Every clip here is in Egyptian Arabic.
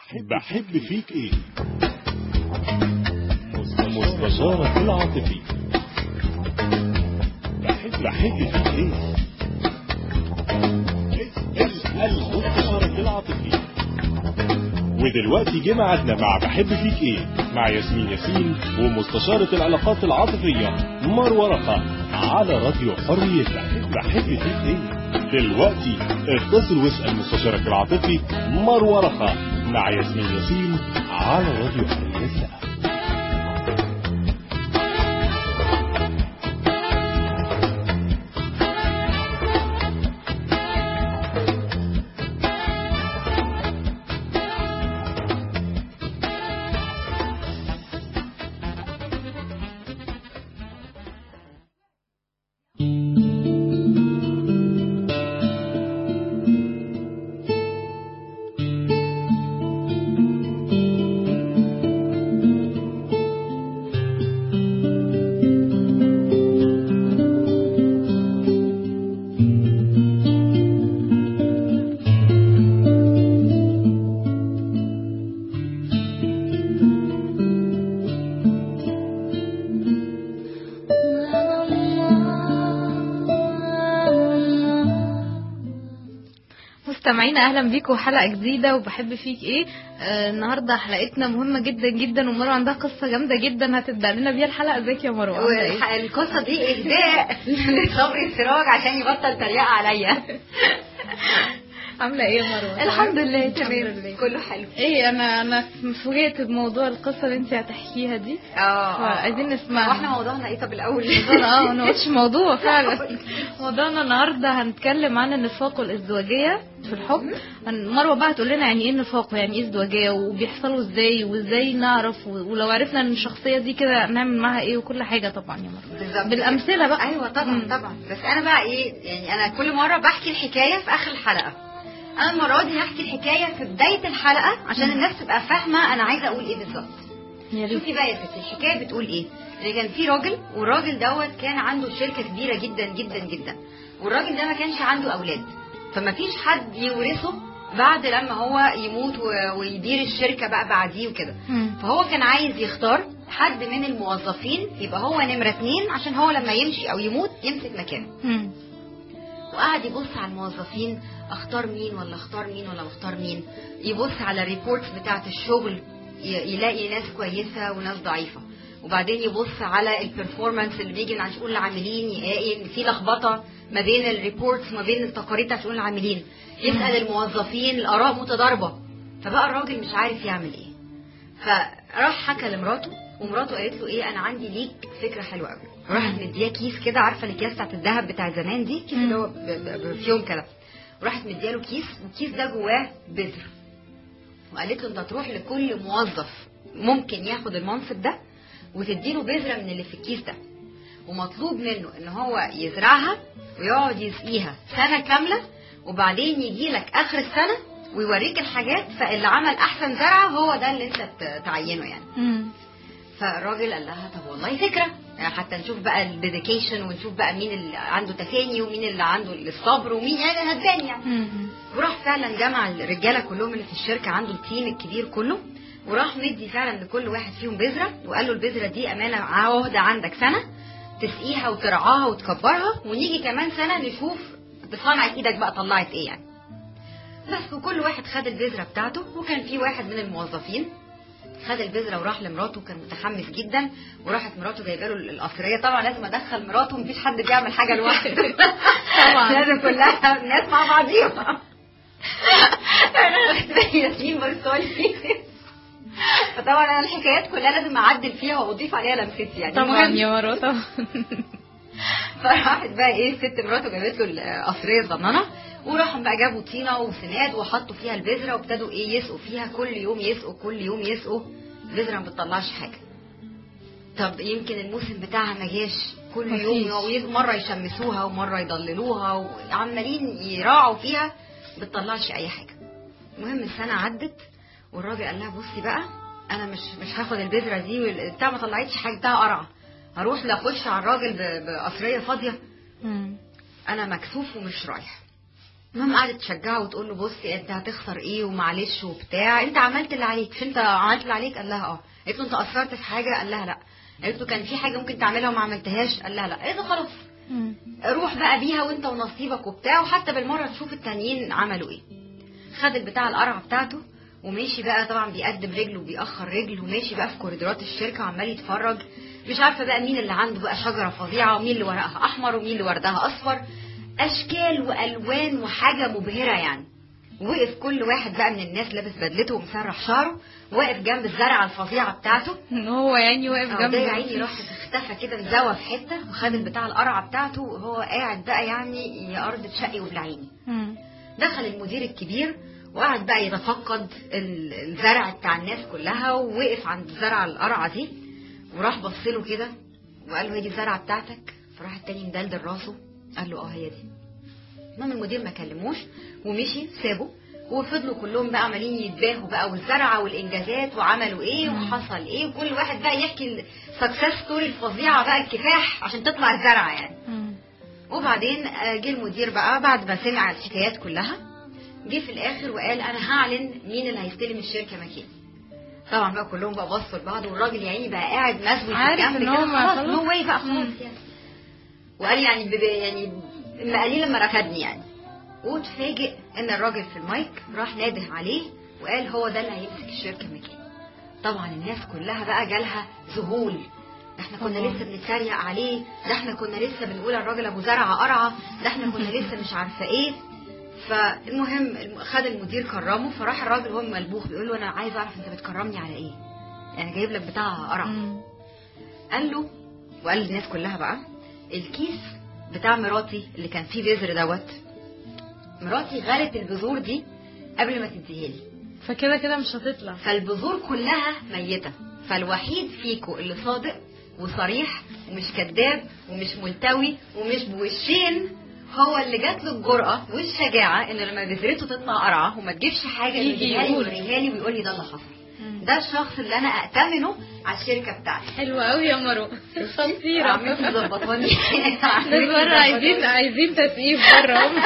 بحب فيك ايه مستشارة العاطفي بحب بحب فيك ايه اسأل مستشارة العاطفي ودلوقتي جه ميعادنا مع بحب فيك ايه مع ياسمين ياسين ومستشارة العلاقات العاطفية مروة رخا على راديو حرية بحب فيك ايه دلوقتي اتصل واسأل مستشارك العاطفي مروة رخا مع ياسمين ياسين على راديو حرية مستمعينا اهلا بيكم حلقه جديده وبحب فيك ايه آه النهارده حلقتنا مهمه جدا جدا ومروه عندها قصه جامده جدا هتبدا لنا بيها الحلقه ازيك يا مروه عاملة إيه؟ والقصه دي اهداء لصبري السراج عشان يبطل تريقه عليا عامله ايه يا مروه الحمد لله الحمد تمام لله. كله حلو ايه انا انا فوجئت بموضوع القصه اللي انت هتحكيها دي اه عايزين نسمعها واحنا موضوعنا ايه طب الاول اه ما قلتش موضوع فعلا موضوعنا النهارده هنتكلم عن النفاق والازدواجيه في الحب هن- مروه بقى تقول لنا يعني ايه النفاق ويعني ايه ازدواجيه وبيحصلوا ازاي وازاي نعرف و- ولو عرفنا ان الشخصيه دي كده نعمل معاها ايه وكل حاجه طبعا يا مروه بالظبط بالامثله بقى ايوه طبعا مم. طبعا بس انا بقى ايه يعني انا كل مره بحكي الحكايه في اخر الحلقه انا المره دي هحكي الحكايه في بدايه الحلقه عشان الناس تبقى فاهمه انا عايزه اقول ايه بالظبط يا ريت شوفي بقى يا ستي الحكايه بتقول ايه ان كان في راجل والراجل دوت كان عنده شركه كبيره جدا جدا جدا والراجل ده ما كانش عنده اولاد فما فيش حد يورثه بعد لما هو يموت و- ويدير الشركه بقى بعديه وكده مم. فهو كان عايز يختار حد من الموظفين يبقى هو نمرة اتنين عشان هو لما يمشي او يموت يمسك مكانه مم. وقعد يبص على الموظفين اختار مين ولا اختار مين ولا اختار مين يبص على الريبورتس بتاعه الشغل ي- يلاقي ناس كويسه وناس ضعيفه وبعدين يبص على البرفورمانس اللي بيجي من عند شؤون العاملين يلاقي إن في لخبطه ما بين الريبورتس وما بين التقارير بتاعت شؤون العاملين يسال الموظفين الاراء متضاربه فبقى الراجل مش عارف يعمل ايه فراح حكى لمراته ومراته قالت له ايه انا عندي ليك فكره حلوه قوي راحت مدياه كيس كده عارفه الاكياس بتاعت الذهب بتاع زمان دي كيس اللي هو ب- ب- برفيوم كده وراحت مدياله كيس والكيس ده جواه بذر وقالت له انت تروح لكل موظف ممكن ياخد المنصب ده وتديله بذره من اللي في الكيس ده ومطلوب منه ان هو يزرعها ويقعد يسقيها سنه كامله وبعدين يجي لك اخر السنه ويوريك الحاجات فاللي عمل احسن زرعه هو ده اللي انت ت- تعينه يعني مم. فالراجل قال لها طب والله فكره يعني حتى نشوف بقى الديديكيشن ونشوف بقى مين اللي عنده تفاني ومين اللي عنده الصبر ومين يعني هتبان يعني مم. وراح فعلا جمع الرجاله كلهم اللي في الشركه عنده التيم الكبير كله وراح مدي فعلا لكل واحد فيهم بذره وقال له البذره دي امانه عهده عندك سنه تسقيها وترعاها وتكبرها ونيجي كمان سنه نشوف بصنعة ايدك بقى طلعت ايه يعني بس وكل واحد خد البذره بتاعته وكان في واحد من الموظفين خد البذره وراح لمراته كان متحمس جدا وراحت مراته جايبه له القصريه طبعا لازم ادخل مراته مفيش حد بيعمل حاجه لوحده طبعا. لازم كلها الناس مع بعضيها انا رحت ياسمين بصالي فطبعا انا الحكايات كلها لازم اعدل فيها واضيف عليها لمستي يعني طبعا المهم، يا مروه طبعا فراحت بقى ايه ست مراته جابت له القصريه الصغننه وراحوا بقى جابوا طينه وسناد وحطوا فيها البذره وابتدوا ايه يسقوا فيها كل يوم يسقوا كل يوم يسقوا البذره ما بتطلعش حاجه طب يمكن الموسم بتاعها ما جاش كل مفيش. يوم وي- مره يشمسوها ومره يضللوها وعمالين يراعوا فيها ما بتطلعش اي حاجه المهم السنه عدت والراجل قال لها بصي بقى انا مش مش هاخد البذره دي وال- بتاع ما طلعتش حاجه بتاع قرعه هروح لا اخش على الراجل ب- بقصريه فاضيه مم. انا مكسوف ومش رايح المهم قعدت تشجعه وتقول له بصي انت هتخسر ايه ومعلش وبتاع انت عملت اللي عليك مش انت عملت اللي عليك قال لها اه قالت له انت قصرت في حاجه قال لها لا قالت له كان في حاجه ممكن تعملها وما عملتهاش قال لها لا قالت له خلاص مم. روح بقى بيها وانت ونصيبك وبتاع وحتى بالمره تشوف التانيين عملوا ايه خد البتاع القرعه بتاعته وماشي بقى طبعا بيقدم رجل وبيأخر رجل وماشي بقى في كوريدورات الشركه وعمال يتفرج مش عارفه بقى مين اللي عنده بقى شجره فظيعه ومين اللي ورقها احمر ومين اللي وردها اصفر اشكال والوان وحاجه مبهره يعني وقف كل واحد بقى من الناس لابس بدلته ومسرح شعره واقف جنب الزرعه الفظيعه بتاعته هو يعني واقف اه جنب ده يا عيني راح اختفى كده انزوى في حته وخد البتاع القرعه بتاعته وهو قاعد بقى يعني يا ارض تشقي وبلعيني مم. دخل المدير الكبير وقعد بقى يتفقد ال- الزرع بتاع الناس كلها ووقف عند الزرعه القرعه دي وراح بص له كده وقال له هي دي الزرعه بتاعتك فراح التاني مدلدل راسه قال له اه هي دي المهم المدير ما كلموش ومشي سابه وفضلوا كلهم بقى عمالين يتباهوا بقى والزرعه والانجازات وعملوا ايه وحصل ايه وكل واحد بقى يحكي السكسس ستوري الفظيعه بقى الكفاح عشان تطلع الزرعه يعني مم. وبعدين آه، جه المدير بقى بعد ما سمع الحكايات كلها جه في الاخر وقال انا هعلن مين اللي هيستلم الشركه مكاني طبعا بقى كلهم بقى بصوا لبعض والراجل يا عيني بقى قاعد مسوي في عارف الجنب إن كده هو ما خلاص خلاص. نو واي بقى مم. خلاص يعني وقال يعني بب- يعني اما قليل لما رفدني يعني واتفاجئ ان الراجل في المايك راح ناده عليه وقال هو ده اللي هيمسك الشركه مكاني طبعا الناس كلها بقى جالها ذهول ده احنا كنا طبعا. لسه بنتريق عليه ده احنا كنا لسه بنقول الراجل ابو زرعه قرعه ده احنا كنا لسه مش عارفه ايه فالمهم الم- خد المدير كرمه فراح الراجل وهو ملبوخ بيقول له انا عايز اعرف انت بتكرمني على ايه يعني جايب لك بتاع قرعه مم. قال له وقال للناس كلها بقى الكيس بتاع مراتي اللي كان فيه بذر دوت مراتي غلت البذور دي قبل ما تديها لي فكده كده مش هتطلع فالبذور كلها ميتة فالوحيد فيكو اللي صادق وصريح ومش كذاب ومش ملتوي ومش بوشين هو اللي جات له الجرأة والشجاعة انه لما بذرته تطلع قرعة وما تجيبش حاجة يجي يديها لي يقول. ويوريها لي ويقول لي ده اللي حصل مم. ده الشخص اللي انا ائتمنه على الشركة بتاعتي حلوة قوي يا مرو خطيرة عملت مظبطاني الناس بره عايزين عايزين تسقيف بره هم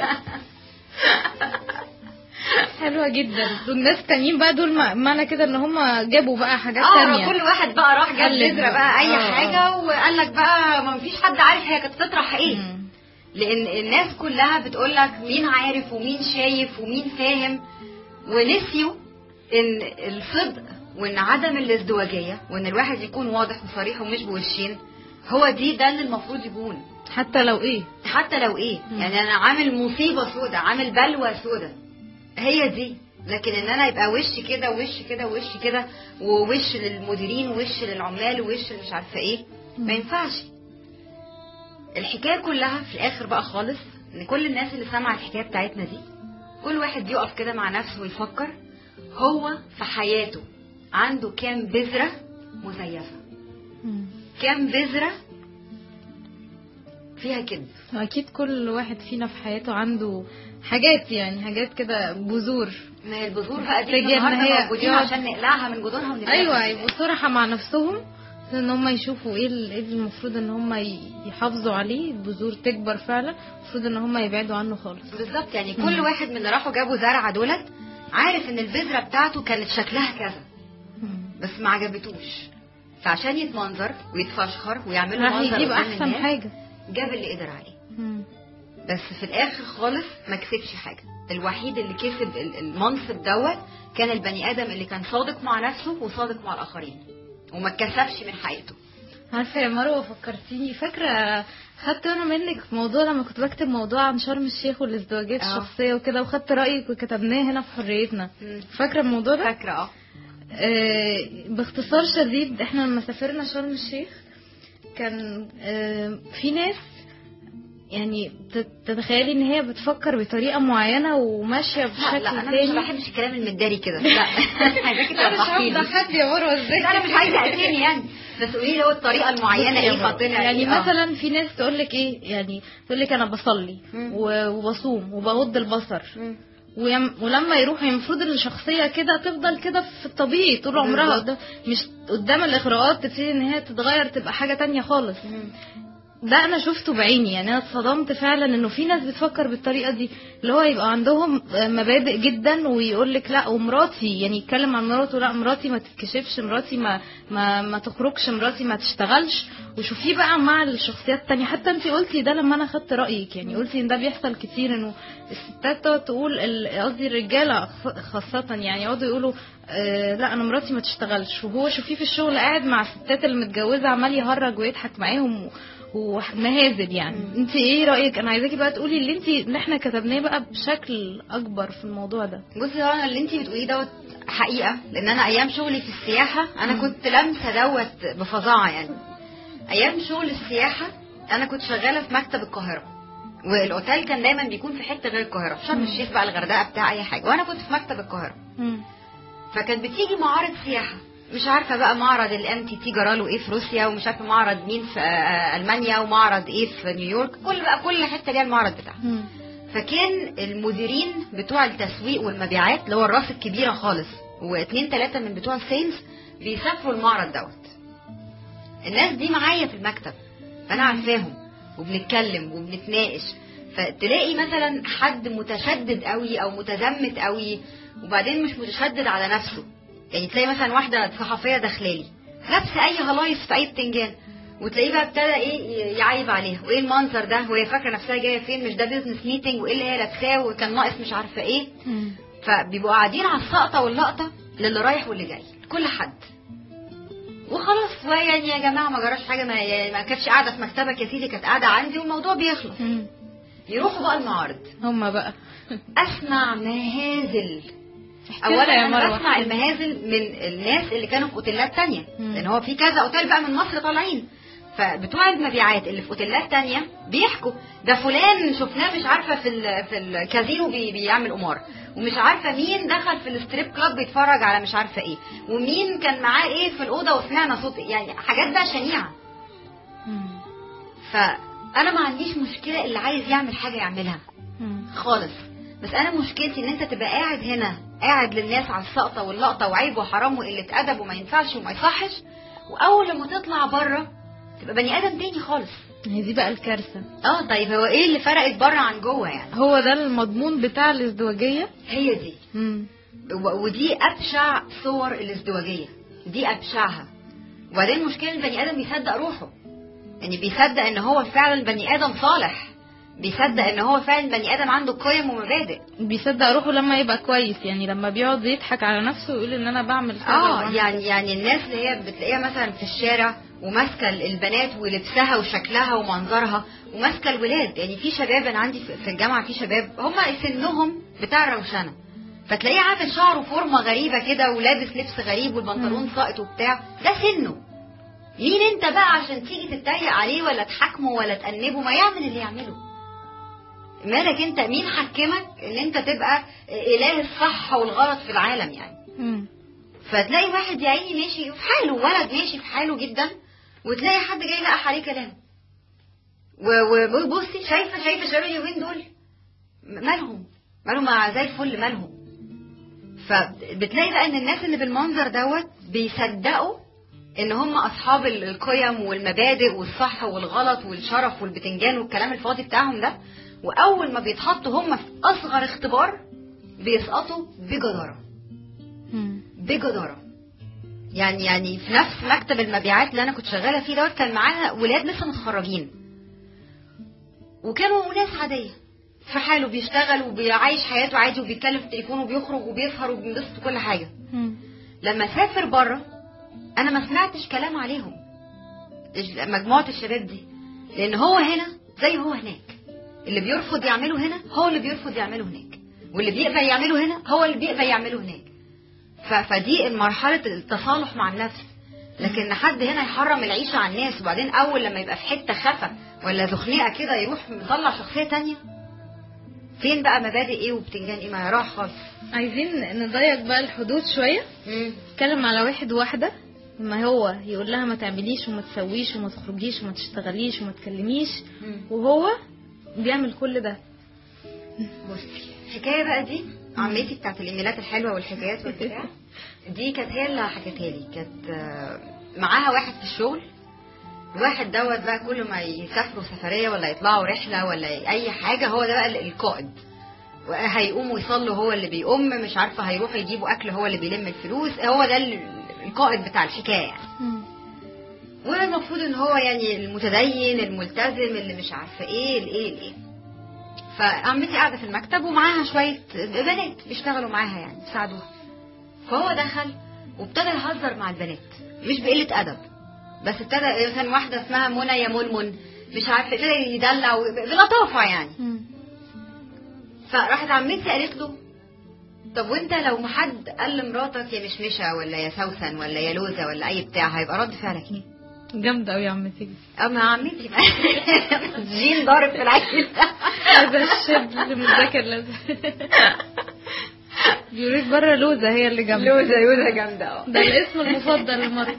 حلوة جدا والناس التانيين بقى دول مع- معنى كده ان هم جابوا بقى حاجات اه تانية كل واحد بقى راح جاب قلد بذرة بقى اي آه، حاجة وقال لك بقى ما فيش حد عارف هي كانت تطرح ايه مم. لان الناس كلها بتقول لك مين عارف ومين شايف ومين فاهم ونسيوا ان الصدق وان عدم الازدواجيه وان الواحد يكون واضح وصريح ومش بوشين هو دي ده اللي المفروض يكون حتى لو ايه حتى لو ايه مم. يعني انا عامل مصيبه سودة عامل بلوى سودة هي دي لكن ان انا يبقى وش كده ووش كده ووش كده ووش للمديرين ووش للعمال ووش مش عارفه ايه ما مم. ينفعش الحكايه كلها في الاخر بقى خالص ان كل الناس اللي سمع الحكايه بتاعتنا دي كل واحد يقف كده مع نفسه ويفكر هو في حياته عنده كام بذره مزيفه مم. كام بذره فيها كذب اكيد كل واحد فينا في حياته عنده حاجات يعني حاجات كده بذور ما هي البذور بقى دي تجي إن النهارده هي موجودين يقعد- عشان نقلعها من جذورها ونبقى ايوه يبقوا صراحة مع نفسهم ان هم يشوفوا ايه ال- إيه اللي المفروض ان هم ي- يحافظوا عليه البذور تكبر فعلا المفروض ان هم يبعدوا عنه خالص بالظبط يعني كل مم. واحد من اللي راحوا جابوا زرعه دولت عارف ان البذره بتاعته كانت شكلها كذا بس ما عجبتوش فعشان يتمنظر ويتفشخر ويعمل له راح منظر يجيب قدام احسن الناس، حاجة جاب اللي قدر عليه مم. بس في الاخر خالص ما كسبش حاجه الوحيد اللي كسب ال- المنصب دوت كان البني ادم اللي كان صادق مع نفسه وصادق مع الاخرين وما اتكسفش من حقيقته عارفة يا مروة فكرتيني فاكرة خدت انا منك في موضوع لما كنت بكتب موضوع عن شرم الشيخ والازدواجات آه. الشخصية وكده وخدت رأيك وكتبناه هنا في حريتنا مم. فاكرة الموضوع ده؟ فاكره اه آه، باختصار شديد احنا لما سافرنا شرم الشيخ كان آه، في ناس يعني تت- تتخيلي ان هي بتفكر بطريقه معينه وماشيه لا بشكل لا انا تاني مش بحبش الكلام المداري كده لا عايزاكي لا مش توضحي لي هفضحك يا مروه ازاي لا انا مش عايزه اسامي يعني بس قولي لي هو الطريقه المعينه ايه خاطرها يعني إيه؟ آه. مثلا في ناس تقول لك ايه يعني تقول لك انا بصلي مم. و- وبصوم وبغض البصر مم. ويم... ولما يروحوا المفروض ان الشخصيه كده تفضل كده في الطبيعي طول عمرها بالظبط. قدام مش قدام الاغراءات تبتدي ان هي تتغير تبقى حاجه تانية خالص مم. ده انا شفته بعيني يعني انا اتصدمت فعلا انه في ناس بتفكر بالطريقه دي اللي هو يبقى عندهم مبادئ جدا ويقول لك لا ومراتي يعني يتكلم عن مراته لا مراتي ما تتكشفش مراتي ما ما, ما تخرجش مراتي ما تشتغلش وشوفيه بقى مع الشخصيات التانية حتى انت قلتي ده لما انا خدت رايك يعني قلتي ان ده بيحصل كتير انه الستات تقعد تقول ال- قصدي الرجاله خ- خاصه يعني يقعدوا يقولوا آه لا انا مراتي ما تشتغلش وهو شوفيه في الشغل قاعد مع الستات اللي متجوزه عمال يهرج ويضحك معاهم و- ومهازل يعني انت ايه رايك انا عايزاكي بقى تقولي اللي انت اللي احنا كتبناه بقى بشكل اكبر في الموضوع ده بصي هو انا اللي انت بتقوليه دوت حقيقه لان انا ايام شغلي في السياحه انا كنت لامسه دوت بفظاعه يعني ايام شغل السياحه انا كنت شغاله في مكتب القاهره والاوتيل كان دايما بيكون في حته غير القاهره في شرم الشيخ بقى الغردقه بتاع اي حاجه وانا كنت في مكتب القاهره فكانت بتيجي معارض سياحه مش عارفه بقى معرض الام تي تي جراله ايه في روسيا ومش عارفه معرض مين في آه، المانيا ومعرض ايه في نيويورك كل بقى كل حته ليها المعرض بتاعها فكان المديرين بتوع التسويق والمبيعات اللي هو الراس الكبيره خالص واثنين ثلاثه من بتوع السيلز بيسافروا المعرض دوت الناس دي معايا في المكتب فانا عارفاهم وبنتكلم وبنتناقش فتلاقي مثلا حد متشدد قوي او متزمت قوي وبعدين مش متشدد على نفسه يعني تلاقي مثلا واحده صحفيه داخلالي لابسه اي هلايص في اي بتنجان وتلاقيه بقى ابتدى ايه يعيب عليها وايه المنظر ده وهي فاكره نفسها جايه فين مش ده بيزنس ميتنج وايه اللي هي لابساه وكان ناقص مش عارفه ايه فبيبقوا قاعدين على السقطه واللقطه للي رايح واللي جاي كل حد وخلاص ويعني يا جماعه ما جراش حاجه ما, يعني ما كانتش قاعده في مكتبك يا سيدي كانت قاعده عندي والموضوع بيخلص يروحوا بقى المعارض هما بقى اسمع مهازل احكي لنا اولا يا انا مروة. بسمع المهازل من الناس اللي كانوا في اوتيلات تانية مم. لان هو في كذا اوتيل بقى من مصر طالعين فبتوع المبيعات اللي في اوتيلات تانية بيحكوا ده فلان شفناه مش عارفه في ال في الكازينو بي بيعمل قمار ومش عارفه مين دخل في الستريب كلاب بيتفرج على مش عارفه ايه ومين كان معاه ايه في الاوضه وسمعنا صوت إيه. يعني حاجات بقى شنيعه مم. فانا ما عنديش مشكله اللي عايز يعمل حاجه يعملها مم. خالص بس انا مشكلتي ان انت تبقى قاعد هنا قاعد للناس على السقطه واللقطه وعيب وحرام وقله ادب وما ينفعش وما يصحش واول لما تطلع بره تبقى بني ادم تاني خالص هي دي بقى الكارثه اه طيب هو ايه اللي فرقت بره عن جوه يعني هو ده المضمون بتاع الازدواجيه هي دي مم. و- ودي ابشع صور الازدواجيه دي ابشعها وبعدين المشكله ان البني ادم بيصدق روحه يعني بيصدق ان هو فعلا بني ادم صالح بيصدق ان هو فعلا بني ادم عنده قيم ومبادئ بيصدق روحه لما يبقى كويس يعني لما بيقعد يضحك على نفسه ويقول ان انا بعمل كذا اه وبعمل يعني يعني الناس اللي هي بتلاقيها مثلا في الشارع وماسكه البنات ولبسها وشكلها ومنظرها وماسكه الولاد يعني في شباب انا عندي في في الجامعه في شباب هم سنهم بتاع الروشنه فتلاقيه عامل شعره فورمه غريبه كده ولابس لبس غريب والبنطلون مم. ساقط وبتاع ده سنه مين انت بقى عشان تيجي تتريق عليه ولا تحاكمه ولا تأنبه ما يعمل اللي يعمله مالك انت مين حكمك ان انت تبقى اله الصح والغلط في العالم يعني مم. فتلاقي واحد يا عيني ماشي في حاله ولد ماشي في حاله جدا وتلاقي حد جاي لقح عليه كلام و- وبصي شايفه شايفه شباب اليومين دول مالهم مالهم مع زي الفل مالهم فبتلاقي بقى ان الناس اللي بالمنظر دوت بيصدقوا ان هم اصحاب ال- القيم والمبادئ والصح والغلط والشرف والبتنجان والكلام الفاضي بتاعهم ده واول ما بيتحطوا هم في اصغر اختبار بيسقطوا بجداره مم. بجدارة يعني يعني في نفس مكتب المبيعات اللي انا كنت شغاله فيه دوت كان معاها ولاد لسه متخرجين وكانوا ناس عاديه في حاله بيشتغل وبيعيش حياته عادي وبيتكلم في التليفون وبيخرج وبيسهر وبينبسط وكل حاجه مم. لما سافر بره انا ما سمعتش كلام عليهم الج- مجموعه الشباب دي لان هو هنا زي هو هناك اللي بيرفض يعمله هنا هو اللي بيرفض يعمله هناك واللي بيقبل يعمله هنا هو اللي بيقبل يعمله هناك ف- فدي مرحله التصالح مع النفس لكن حد هنا يحرم العيشه على الناس وبعدين اول لما يبقى في حته خفا ولا زخنقه كده يروح مطلع شخصيه تانية فين بقى مبادئ ايه وبتنجان ايه ما راح خالص عايزين نضيق بقى الحدود شويه مم. نتكلم على واحد وواحدة ما هو يقول لها ما تعمليش وما تسويش وما تخرجيش وما تشتغليش وما تكلميش مم. وهو بيعمل كل ده بصي الحكايه بقى دي عمتي بتاعت الايميلات الحلوه والحكايات والبتاع دي كانت هي اللي حكتها لي كانت آه، معاها واحد في الشغل الواحد دوت بقى كل ما يسافروا سفريه ولا يطلعوا رحله ولا اي حاجه هو ده بقى القائد هيقوموا يصلوا هو اللي بيقوم مش عارفه هيروحوا يجيبوا اكل هو اللي بيلم الفلوس هو ده ال- القائد بتاع الحكايه يعني مم. والمفروض ان هو يعني المتدين الملتزم اللي مش عارفه ايه الايه الايه فعمتي قاعده في المكتب ومعاها شويه بنات بيشتغلوا معاها يعني يساعدوها فهو دخل وابتدى يهزر مع البنات مش بقله ادب بس ابتدى مثلا واحده اسمها منى يا منمن مش عارفه ابتدى يدلع و- بلطافه يعني مم. فراحت عمتي قالت له طب وانت لو ما حد قال لمراتك يا مشمشه ولا يا سوسن ولا يا لوزه ولا اي بتاع هيبقى رد فعلك ايه؟ جامدة أوي يا عمتي اما عمتي جين ضارب في العيل هذا الشاب اللي مذاكر لازم بيقولك بره لوزة هي اللي جنبي لوزه لوزه جامده اه ده الاسم المفضل لمرة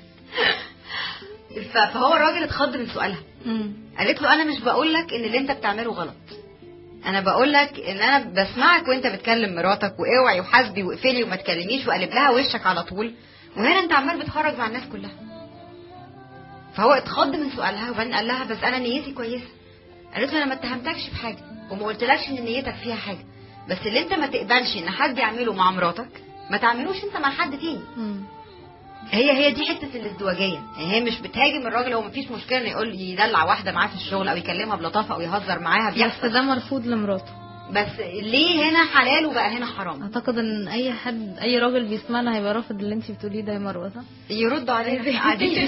ف- فهو الراجل اتخض من سؤالها قالت له انا مش بقول لك ان اللي انت بتعمله غلط انا بقول لك ان انا بسمعك وانت بتكلم مراتك واوعي وحاسبي واقفلي وما تكلميش وقلب لها وشك على طول وهنا انت عمال بتخرج مع الناس كلها فهو اتخض من سؤالها وبعدين قال لها بس انا نيتي كويسه قالت له انا ما اتهمتكش بحاجه وما قلتلكش ان نيتك فيها حاجه بس اللي انت ما تقبلش ان حد يعمله مع مراتك ما تعملوش انت مع حد تاني هي هي دي حته الازدواجيه يعني هي مش بتهاجم الراجل هو مفيش مشكله انه يقول يدلع واحده معاه في الشغل او يكلمها بلطافه او يهزر معاها بس بيحصل ده مرفوض لمراته بس ليه هنا حلال وبقى هنا حرام اعتقد ان اي حد اي راجل بيسمعنا هيبقى رافض اللي انت بتقوليه ده يا مروه صح يردوا علينا احنا قاعدين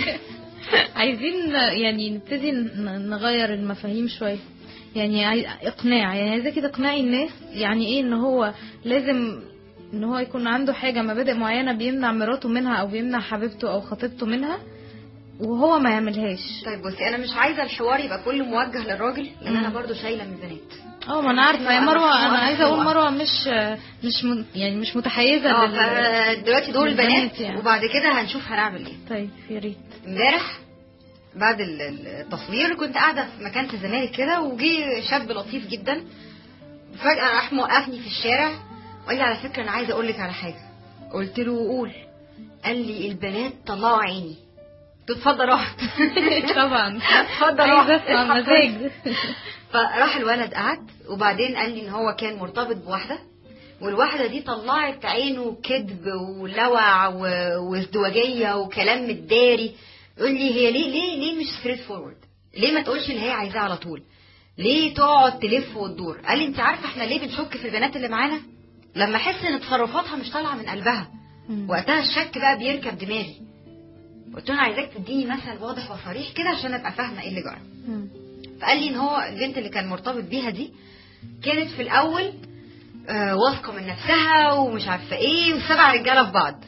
عايزين يعني نبتدي ن- نغير المفاهيم شويه يعني عاي- اقناع يعني عايزاكي تقنعي الناس يعني ايه ان هو لازم ان هو يكون عنده حاجه مبادئ معينه بيمنع مراته منها او بيمنع حبيبته او خطيبته منها وهو ما يعملهاش طيب بصي انا مش عايزه الحوار يبقى كله موجه للراجل لان انا مم. برضو شايله من البنات اه ما انا عارفه يا أنا مروه حوار انا عايزه اقول حوار. مروه مش مش من يعني مش متحيزه اه لل- دلوقتي دول للبنات البنات يعني. وبعد كده هنشوف هنعمل ايه طيب يا ريت امبارح بعد ال- ال- التصوير كنت قاعده في مكان في الزمالك كده وجي شاب لطيف جدا فجاه راح موقفني في الشارع وقال لي على فكره انا عايزه اقول لك على حاجه قلت له قول قال لي البنات طلعوا عيني قلت له اتفضل اقعد طبعا اتفضل عايزه اقعد اسمع المزاج فراح الولد قعد وبعدين قال لي ان هو كان مرتبط بواحده والواحده دي طلعت عينه كذب ولوع و- وازدواجيه وكلام متداري يقول لي هي ليه ليه ليه مش ستريت فورورد ليه ما تقولش اللي هي عايزاه على طول ليه تقعد تلف وتدور قال لي انت عارفه احنا ليه بنشك في البنات اللي معانا لما احس ان تصرفاتها مش طالعه من قلبها مم. وقتها الشك بقى بيركب دماغي قلت له انا عايزاك تديني مثل واضح وصريح كده عشان ابقى فاهمه ايه اللي جرى مم. فقال لي ان هو البنت اللي كان مرتبط بيها دي كانت في الاول آه، واثقه من نفسها ومش عارفه ايه وسبع رجاله في بعض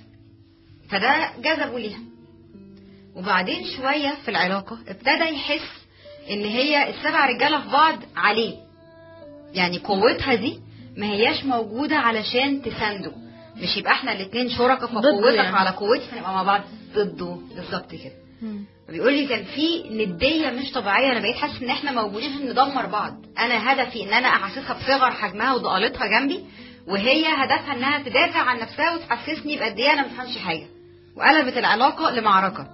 فده جذبه ليها وبعدين شويه في العلاقه ابتدى يحس ان هي السبع رجاله في بعض عليه يعني قوتها دي ما هياش موجوده علشان تسانده مش يبقى احنا الاتنين شركاء ضده فقوتك يعني. على قوتي فنبقى مع بعض ضده بالظبط كده مم. بيقول لي كان في نديه مش طبيعيه انا بقيت حاسس ان احنا موجودين عشان ندمر بعض انا هدفي ان انا احسسها بصغر حجمها وضالتها جنبي وهي هدفها انها تدافع عن نفسها وتحسسني بقد ايه انا ما بفهمش حاجه وقلبت العلاقه لمعركه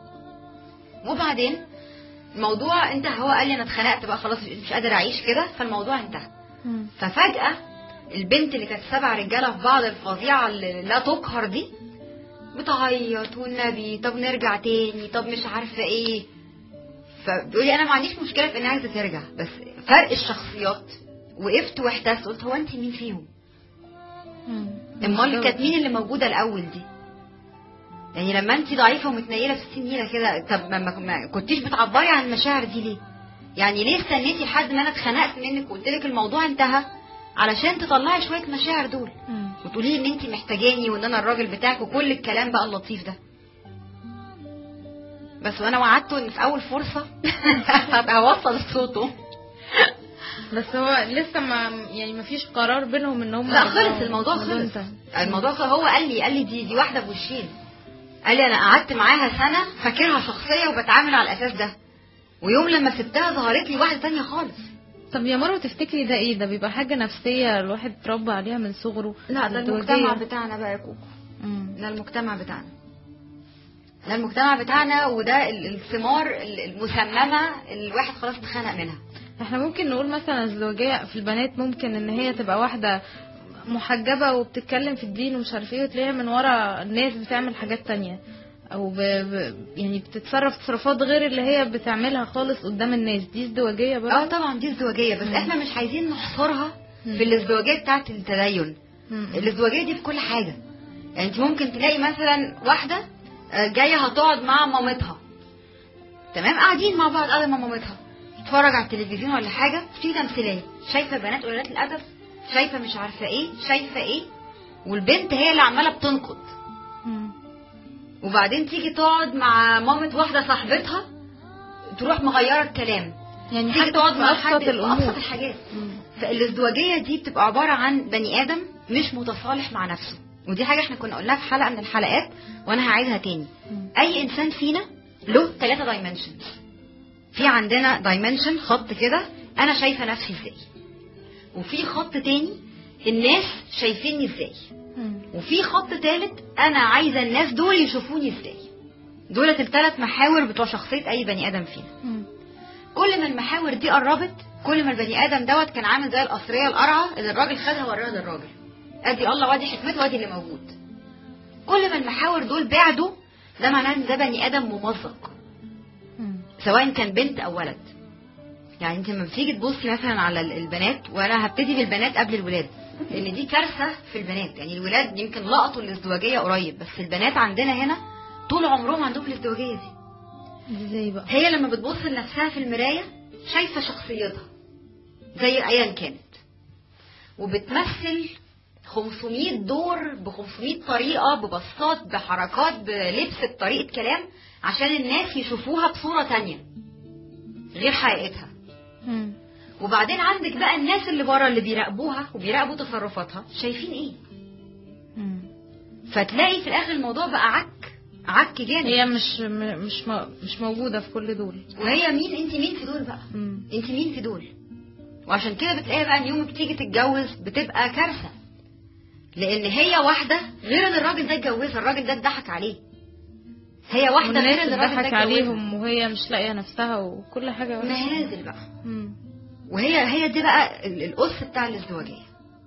وبعدين الموضوع انت هو قال لي انا اتخنقت بقى خلاص مش قادر اعيش كده فالموضوع انتهى مم. ففجأة البنت اللي كانت سبع رجالة في بعض الفظيعة اللي لا تقهر دي بتعيط والنبي طب نرجع تاني طب مش عارفة ايه فبيقولي انا ما عنديش مشكلة في اني عايزة ترجع بس فرق الشخصيات وقفت واحتست قلت هو انت مين فيهم مم. امال كانت مين اللي موجودة الاول دي يعني لما انت ضعيفة ومتنيلة في السنينة كده طب ما, ما, ما كنتيش بتعبري عن المشاعر دي ليه يعني ليه استنيتي لحد ما انا اتخنقت منك وقلت لك الموضوع انتهى علشان تطلعي شويه مشاعر دول مم. وتقولي لي ان انت محتاجاني وان انا الراجل بتاعك وكل الكلام بقى اللطيف ده بس وانا وعدته ان في اول فرصه هبقى اوصل صوته بس هو لسه ما يعني ما فيش قرار بينهم ان هم لا خلص الموضوع خلص انت الموضوع خلص هو قال لي قال لي دي دي واحده بوشين قال لي انا قعدت معاها سنه فاكرها شخصيه وبتعامل على الاساس ده ويوم لما سبتها ظهرت لي واحده تانية خالص طب يا مروه تفتكري ده ايه ده بيبقى حاجه نفسيه الواحد اتربى عليها من صغره لا ده ازدواجية. المجتمع بتاعنا بقى يا كوكو مم. ده المجتمع بتاعنا ده المجتمع بتاعنا وده ال- الثمار ال- المسممه اللي الواحد خلاص اتخنق منها احنا ممكن نقول مثلا الزوجية في البنات ممكن ان هي تبقى واحدة محجبة وبتتكلم في الدين ومش عارف ايه وتلاقيها من ورا الناس بتعمل حاجات تانية او ب... ب... يعني بتتصرف تصرفات غير اللي هي بتعملها خالص قدام الناس دي ازدواجية اه برضه طبعا دي ازدواجيه بس مم. احنا مش عايزين نحصرها مم. في الازدواجيه بتاعه التدين مم. الازدواجيه دي في كل حاجه يعني انت ممكن تلاقي مثلا واحده آه، جايه هتقعد مع مامتها تمام قاعدين مع بعض قاعده مع مامتها تتفرج على التلفزيون ولا حاجه في تمثيليه شايفه بنات قلالات الادب شايفه مش عارفه ايه شايفه ايه والبنت هي اللي عماله بتنقد مم. وبعدين تيجي تقعد مع مامة واحده صاحبتها تروح مغيره الكلام يعني تيجي حتى تقعد في مع ابسط حد في ابسط الامور الحاجات مم. فالازدواجيه دي بتبقى عباره عن بني ادم مش متصالح مع نفسه ودي حاجه احنا كنا قلناها في حلقه من الحلقات وانا هعيدها تاني مم. اي انسان فينا له ثلاثه دايمنشنز في عندنا دايمنشن خط كده انا شايفه نفسي ازاي وفي خط تاني الناس شايفيني ازاي مم. وفي خط ثالث انا عايزه الناس دول يشوفوني ازاي دولت الثلاث محاور بتوع شخصيه اي بني ادم فينا مم. كل ما المحاور دي قربت كل ما البني ادم دوت كان عامل زي القصريه القرعه اللي الراجل خدها وراها للراجل ادي الله وادي حكمته وادي اللي موجود كل ما المحاور دول بعدوا ده معناه ان ده بني ادم ممزق مم. سواء كان بنت او ولد يعني انت لما بتيجي تبصي مثلا على ال- البنات وانا هبتدي بالبنات قبل الولاد لان دي كارثه في البنات يعني الولاد يمكن لقطوا الازدواجيه قريب بس البنات عندنا هنا طول عمرهم عندهم الازدواجيه دي ازاي بقى هي لما بتبص لنفسها في المراية شايفة شخصيتها زي أيا كانت وبتمثل 500 دور ب 500 طريقة ببساط بحركات بلبس بطريقة كلام عشان الناس يشوفوها بصورة تانية غير حقيقتها مم. وبعدين عندك بقى الناس اللي بره اللي بيراقبوها وبيراقبوا تصرفاتها شايفين ايه مم. فتلاقي في الاخر الموضوع بقى عك عك جامد هي مش م- مش م- مش موجودة في كل دول وهي مين انت مين في دول بقى مم. انت مين في دول وعشان كده بتلاقي بقى ان يوم بتيجي تتجوز بتبقى كارثه لان هي واحده غير ان الراجل ده اتجوزها الراجل ده اتضحك عليه هي واحده غير والناس ان الراجل ده بتضحك اتجوزها عليهم وهي مش لاقية نفسها وكل حاجة وحشة. نازل بقى مم. وهي هي دي بقى ال- القص بتاع الازدواجيه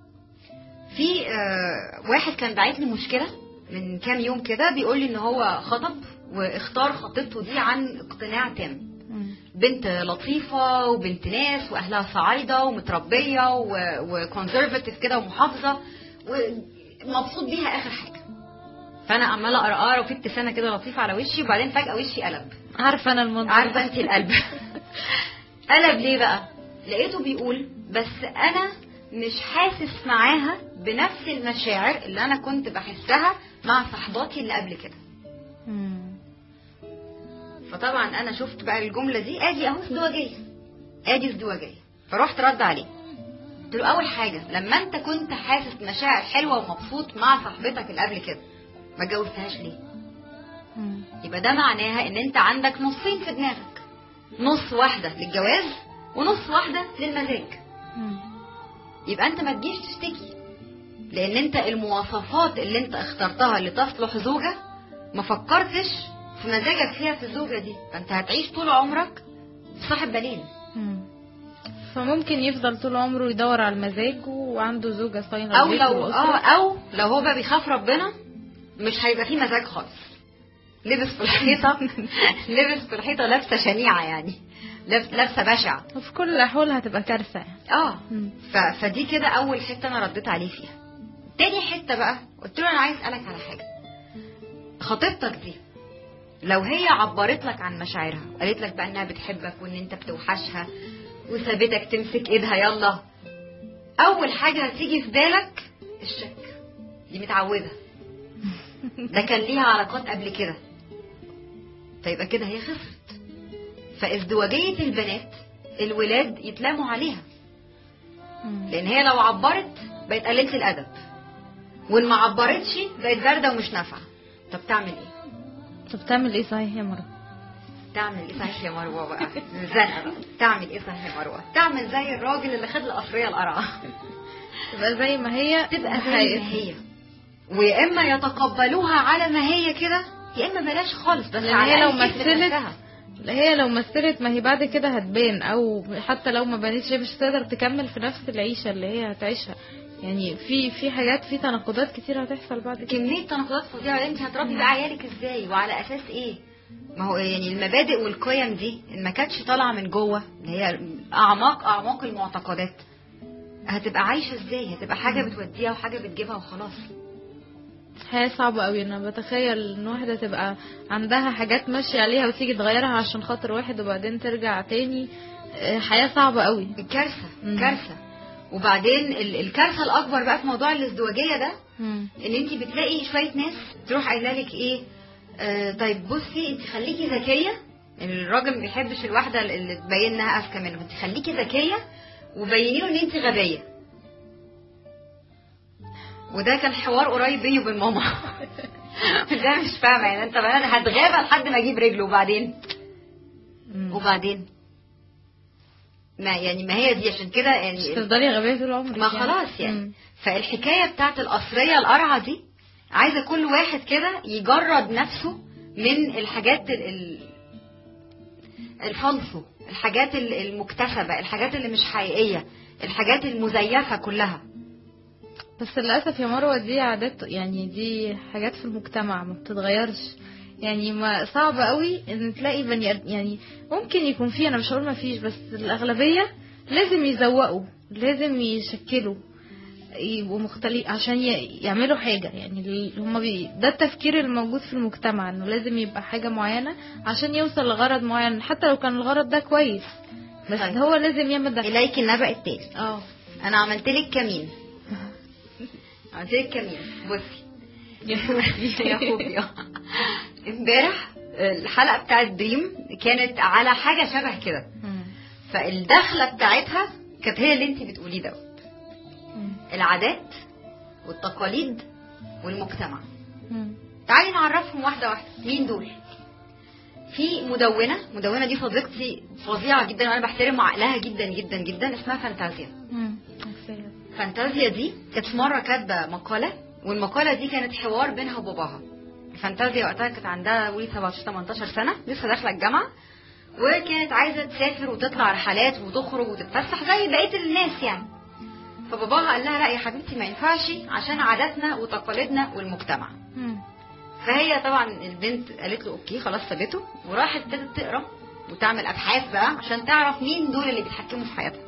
في آه واحد كان باعت لي مشكله من كام يوم كده بيقول لي ان هو خطب واختار خطيبته دي عن اقتناع تام مم. بنت لطيفة وبنت ناس وأهلها صعايدة ومتربية وكونسرفاتيف كده ومحافظة ومبسوط بيها آخر حاجة فأنا عمالة أقرا أقرا وفي ابتسامة كده لطيفة على وشي وبعدين فجأة وشي قلب عارفة أنا المنظر عارفة ده. أنت القلب قلب ليه بقى؟ لقيته بيقول بس أنا مش حاسس معاها بنفس المشاعر اللي أنا كنت بحسها مع صحباتي اللي قبل كده مم. فطبعا انا شفت بقى الجمله دي ادي اهو ازدواجيه ادي ازدواجيه فرحت رد عليه قلت له اول حاجه لما انت كنت حاسس مشاعر حلوه ومبسوط مع صاحبتك اللي قبل كده ما اتجوزتهاش ليه مم. يبقى ده معناها ان انت عندك نصين في دماغك نص واحده للجواز ونص واحده للمزاج مم. يبقى انت ما تجيش تشتكي لان انت المواصفات اللي انت اخترتها اللي تصلح زوجة ما فكرتش في مزاجك فيها في الزوجة دي فانت هتعيش طول عمرك صاحب بالين مم. فممكن يفضل طول عمره يدور على المزاج وعنده زوجة صاينة او البيت لو والأسرة. اه او لو هو بقى بيخاف ربنا مش هيبقى فيه مزاج خالص لبس في الحيطة لبس في الحيطة لابسة شنيعة يعني لابس- لابسة بشعة وفي كل الأحوال هتبقى كارثة يعني. اه مم. ف... فدي كده اول حته انا رديت عليه فيها تاني حته بقى قلت له انا عايز اسالك على حاجه خطيبتك دي لو هي عبرت لك عن مشاعرها وقالت لك بقى انها بتحبك وان انت بتوحشها وسابتك تمسك ايدها يلا اول حاجه هتيجي في بالك الشك دي متعوده ده كان ليها علاقات قبل كده فيبقى كده هي خسرت فازدواجيه البنات الولاد يتلاموا عليها مم. لان هي لو عبرت بقت قليله الادب وان ما عبرتش بقت بارده ومش نافعه طب تعمل ايه طب تعمل ايه صحيح يا مرة تعمل ايه صحيح يا مروه بقى الزنقه بقى تعمل ايه صحيح يا مروه تعمل زي الراجل اللي خد القصريه القرعه تبقى زي ما هي تبقى زي حقيقة. ما هي ويا اما يتقبلوها على ما هي كده يا اما بلاش خالص بس لأن على هي لو الأقل تثبت مثلت نفسها. هي لو مثلت ما هي بعد كده هتبان او حتى لو ما بانتش هي مش هتقدر تكمل في نفس العيشه اللي هي هتعيشها يعني في في حاجات في تناقضات كتير هتحصل بعد كده كميه تناقضات فظيعه انت هتربي بقى عيالك ازاي وعلى اساس ايه ما هو يعني المبادئ والقيم دي إن ما كانتش طالعه من جوه اللي هي اعماق اعماق المعتقدات هتبقى عايشه ازاي هتبقى حاجه بتوديها وحاجه بتجيبها وخلاص حياة صعبة قوي انا بتخيل ان واحدة تبقى عندها حاجات ماشية عليها وتيجي تغيرها عشان خاطر واحد وبعدين ترجع تاني آه، حياة صعبة قوي كارثه مم. كارثه وبعدين ال- الكارثه الاكبر بقى في موضوع الازدواجيه ده مم. ان انت بتلاقي شويه ناس تروح قايله لك ايه آه طيب بصي انت خليكي ذكيه الراجل ما بيحبش الواحده اللي تبين انها اذكى منه انت خليكي ذكيه وبيني له ان انت غبيه وده كان حوار قريب بيني وبين ماما ده مش فاهمه يعني انت بقى هتغابى لحد ما اجيب رجله وبعدين مم. وبعدين ما يعني ما هي دي عشان كده مش يعني تفضلي غبية طول عمرك ما خلاص يعني مم. فالحكايه بتاعت القصريه القرعه دي عايزه كل واحد كده يجرد نفسه من الحاجات ال- ال- الفالصو الحاجات ال- المكتسبه الحاجات اللي مش حقيقيه الحاجات المزيفه كلها بس للأسف يا مروة دي عادات يعني دي حاجات في المجتمع ما بتتغيرش يعني ما صعب قوي ان تلاقي بني آد- يعني ممكن يكون فيه انا مش هقول ما فيش بس الاغلبيه لازم يزوقوا لازم يشكلوا يبقوا مختلف عشان ي- يعملوا حاجه يعني ال- هما بي ده التفكير الموجود في المجتمع انه لازم يبقى حاجه معينه عشان يوصل لغرض معين حتى لو كان الغرض ده كويس بس طيب. هو لازم يعمل ده اليك النبأ التالي اه انا عملت لك كمين عملت لك كمين بصي يا خوفي يا خوفي امبارح الحلقه بتاعت دريم كانت على حاجه شبه كده مم. فالدخله بتاعتها كانت هي اللي انت بتقوليه دوت مم. العادات والتقاليد والمجتمع مم. تعالي نعرفهم واحده واحده مين دول في مدونه مدونه دي صديقتي فظيعه جدا وانا بحترم عقلها جدا جدا جدا اسمها فانتازيا مم. عارفاها. فانتازيا دي كانت في مره كاتبه مقاله والمقاله دي كانت حوار بينها وباباها فانتازيا وقتها كانت عندها ولي 17 18 سنه لسه داخله الجامعه وكانت عايزه تسافر وتطلع رحلات وتخرج وتتفسح زي بقيه الناس يعني فباباها قال لها لا يا حبيبتي ما ينفعش عشان عاداتنا وتقاليدنا والمجتمع مم. فهي طبعا البنت قالت له اوكي خلاص سابته وراحت ابتدت تقرا وتعمل ابحاث بقى عشان تعرف مين دول اللي بيتحكموا في حياتها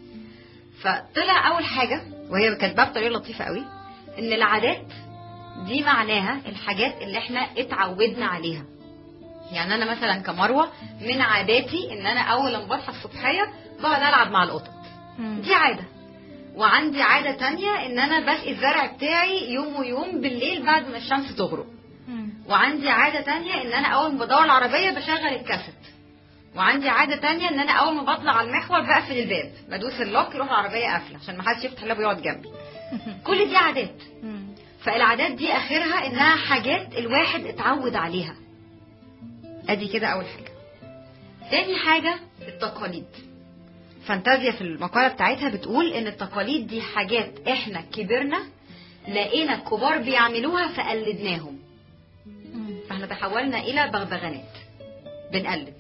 فطلع اول حاجه وهي كاتباها بطريقه لطيفه قوي ان العادات دي معناها الحاجات اللي احنا اتعودنا عليها يعني انا مثلا كمروه من عاداتي ان انا اول لما بصحى الصبحيه بقعد العب مع القطط مم. دي عاده وعندي عاده تانية ان انا بسقي الزرع بتاعي يوم ويوم بالليل بعد ما الشمس تغرب مم. وعندي عادة تانية ان انا اول ما بدور العربية بشغل الكاسيت وعندي عادة تانية ان انا اول ما بطلع على المحور بقفل الباب بدوس اللوك يروح العربية قافلة عشان ما حدش يفتح الباب ويقعد جنبي كل دي عادات مم. فالعادات دي اخرها انها حاجات الواحد اتعود عليها ادي كده اول حاجة تاني حاجة التقاليد فانتازيا في المقالة بتاعتها بتقول ان التقاليد دي حاجات احنا كبرنا لقينا الكبار بيعملوها فقلدناهم مم. فاحنا تحولنا الى بغبغانات بنقلد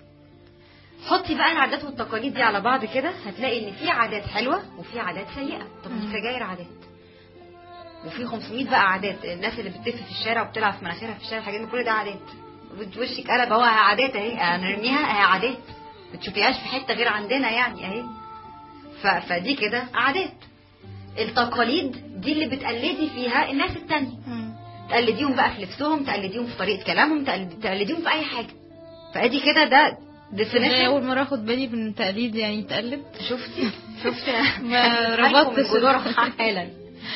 حطي بقى العادات والتقاليد دي على بعض كده هتلاقي ان في عادات حلوه وفي عادات سيئه طب مم. السجاير عادات وفي 500 بقى عادات الناس اللي بتلف في الشارع وبتلعب في مناخيرها في الشارع الحاجات دي كل ده عادات وشك قلب اهو عادات اهي هنرميها اهي عادات ما تشوفيهاش في حته غير عندنا يعني اهي ف... فدي كده عادات التقاليد دي اللي بتقلدي فيها الناس التانية مم. تقلديهم بقى في لبسهم تقلديهم في طريقه كلامهم تقلد- تقلديهم في اي حاجه فادي كده ده زي definition اول مره اخد بالي من تقليد يعني تقلد شفتي شفتي ما هلكم ربطتش. من جذورها حالا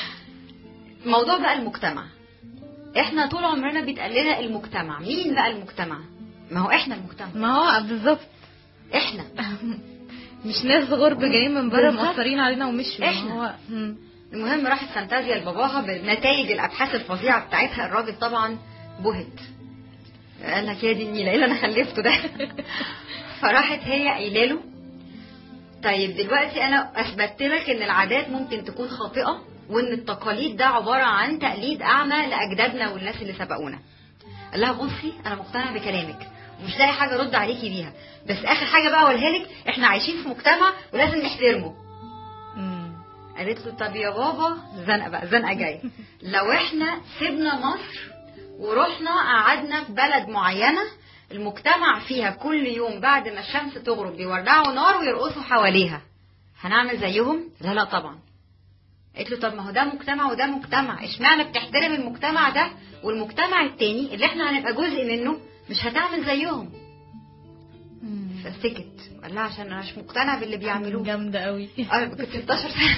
موضوع بقى المجتمع احنا طول عمرنا بيتقال المجتمع مين بقى المجتمع ما هو احنا المجتمع ما هو بالظبط احنا مش ناس غرب جايين من بره بالظبط. مؤثرين علينا ومشوا إحنا. ما هو مم. المهم راحت فانتازيا لباباها بنتائج الابحاث الفظيعه بتاعتها الراجل طبعا بهت قال لك يا دي النيله ايه اللي انا خلفته ده فراحت هي قايله له طيب دلوقتي انا اثبتت لك ان العادات ممكن تكون خاطئه وان التقاليد ده عباره عن تقليد اعمى لاجدادنا والناس اللي سبقونا قال لها بصي انا مقتنع بكلامك ومش لاقي حاجه ارد عليكي بيها بس اخر حاجه بقى اقولها لك احنا عايشين في مجتمع ولازم نحترمه مم. قالت له طب يا بابا زنقه بقى زنقه جايه لو احنا سيبنا مصر ورحنا قعدنا في بلد معينه المجتمع فيها كل يوم بعد ما الشمس تغرب بيولعوا نار ويرقصوا حواليها هنعمل زيهم لا لا طبعا قالت له طب ما هو ده مجتمع وده مجتمع اشمعنى بتحترم المجتمع ده والمجتمع التاني اللي احنا هنبقى جزء منه مش هتعمل زيهم مم. فسكت قال لها عشان انا مش مقتنع باللي بيعملوه جامدة قوي اه كنت 16 سنه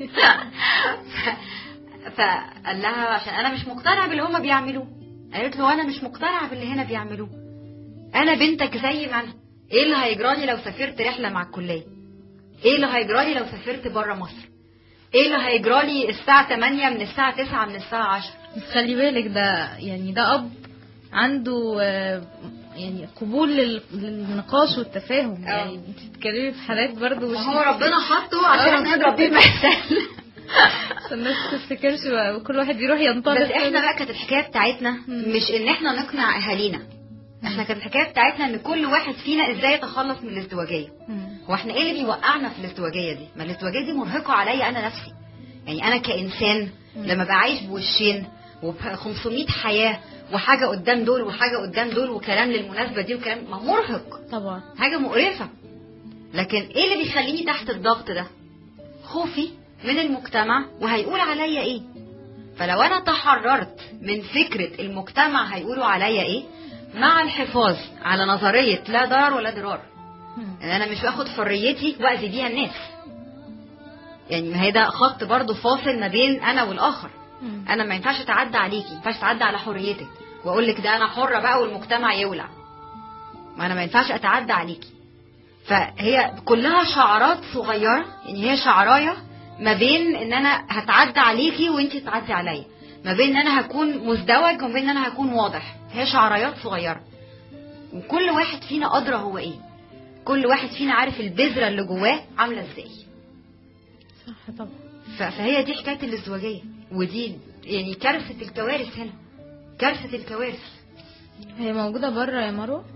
فقال لها عشان انا مش مقتنع باللي هما بيعملوه قالت له انا مش مقتنعه باللي هنا بيعملوه انا بنتك زي ما انا ايه اللي هيجرالي لو سافرت رحله مع الكليه ايه اللي هيجرالي لو سافرت بره مصر ايه اللي هيجرالي الساعه 8 من الساعه 9 من الساعه 10 بس خلي بالك ده يعني ده اب عنده آه، يعني قبول لل- للنقاش والتفاهم اه. يعني انت بتتكلمي في حالات برضه ما مش هو ربنا حطه عشان اه. احنا نضرب بيه المثل عشان الناس ما تفتكرش بقى وكل واحد يروح ينطلق بس احنا بقى كانت الحكايه بتاعتنا مم. مش ان احنا نقنع اهالينا احنا كانت الحكايه بتاعتنا ان كل واحد فينا ازاي يتخلص من الازدواجيه مم. هو احنا ايه اللي بيوقعنا في الازدواجيه دي ما الازدواجيه دي مرهقه عليا انا نفسي يعني انا كانسان مم. لما بعيش بوشين وب 500 حياه وحاجه قدام دول وحاجه قدام دول وكلام للمناسبه دي وكلام ما مرهق طبعا حاجه مقرفه لكن ايه اللي بيخليني تحت الضغط ده خوفي من المجتمع وهيقول عليا ايه فلو انا تحررت من فكره المجتمع هيقولوا عليا ايه مع الحفاظ على نظريه لا ضرر ولا ضرار مم. ان انا مش باخد حريتي واذي بيها الناس يعني ما هي ده خط برضو فاصل ما بين انا والاخر مم. انا ما ينفعش اتعدى عليكي ما ينفعش اتعدى على حريتك واقول لك ده انا حره بقى والمجتمع يولع ما انا ما ينفعش اتعدى عليكي فهي كلها شعارات صغيره يعني هي شعرايه ما بين ان انا هتعدى عليكي وانت تعدي عليا ما بين ان انا هكون مزدوج وما بين ان انا هكون واضح هي شعرايات صغيره وكل واحد فينا ادرى هو ايه كل واحد فينا عارف البذره اللي جواه عامله ازاي صح طبعا ف- فهي دي حكايه الازدواجيه ودي يعني كارثه الكوارث هنا كارثه الكوارث هي موجودة بره يا مروة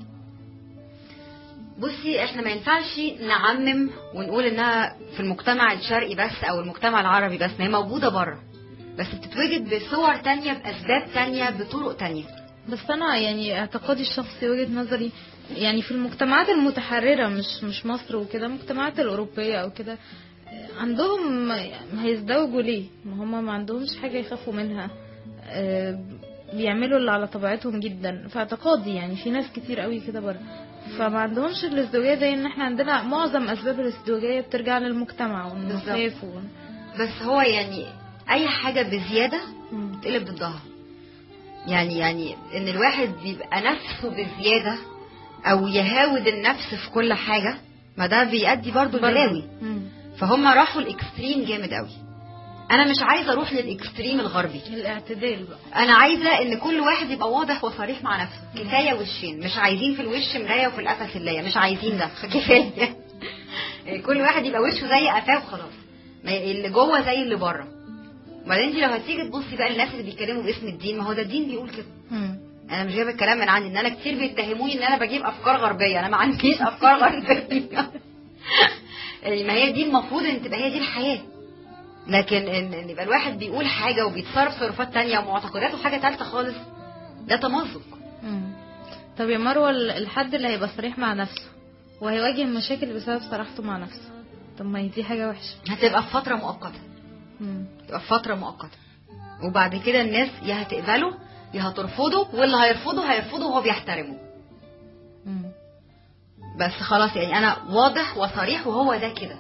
بصي احنا ما ينفعش نعمم ونقول انها في المجتمع الشرقي بس او المجتمع العربي بس ما هي موجوده بره بس بتتوجد بصور تانية باسباب تانية بطرق تانية بس انا يعني اعتقادي الشخصي وجهة نظري يعني في المجتمعات المتحررة مش مش مصر وكده المجتمعات الأوروبية أو كده عندهم هيزدوجوا ليه؟ ما هم ما عندهمش حاجة يخافوا منها آه، بيعملوا اللي على طبيعتهم جدا في اعتقادي يعني في ناس كتير قوي كده بره فما عندهمش الازدواجية زي ان احنا عندنا معظم اسباب الازدواجية بترجع للمجتمع والنخاف و... بس هو يعني اي حاجه بزياده مم. تقلب ضدها يعني يعني ان الواحد بيبقى نفسه بزياده او يهاود النفس في كل حاجه ما ده بيؤدي برضه البلاوي مم. فهم راحوا الاكستريم جامد قوي انا مش عايزه اروح للاكستريم الغربي الاعتدال بقى انا عايزه ان كل واحد يبقى واضح وصريح مع نفسه كفايه وشين مش عايزين في الوش مرايه وفي القفا سلايه مش عايزين ده كفايه كل واحد يبقى وشه زي قفاه وخلاص ما ي- اللي جوه زي اللي بره وبعدين انت لو هتيجي تبصي بقى للناس اللي بيتكلموا باسم الدين ما هو ده الدين بيقول كده مم. انا مش جايبه الكلام من عندي ان انا كتير بيتهموني ان انا بجيب افكار غربيه انا ما عنديش افكار غربيه يعني ما هي دي المفروض ان تبقى هي دي الحياه لكن ان, إن يبقى الواحد بيقول حاجه وبيتصرف تصرفات تانية ومعتقداته حاجه ثالثه خالص ده تمزق مم. طب يا مروة ال- الحد اللي هيبقى صريح مع نفسه وهيواجه مشاكل بسبب صراحته مع نفسه طب ما هي دي حاجة وحشة هتبقى في فتره مؤقته مم. تبقى في فتره مؤقته وبعد كده الناس يا هتقبله يا هترفضه واللي هيرفضه هيرفضه وهو بيحترمه مم. بس خلاص يعني انا واضح وصريح وهو ده كده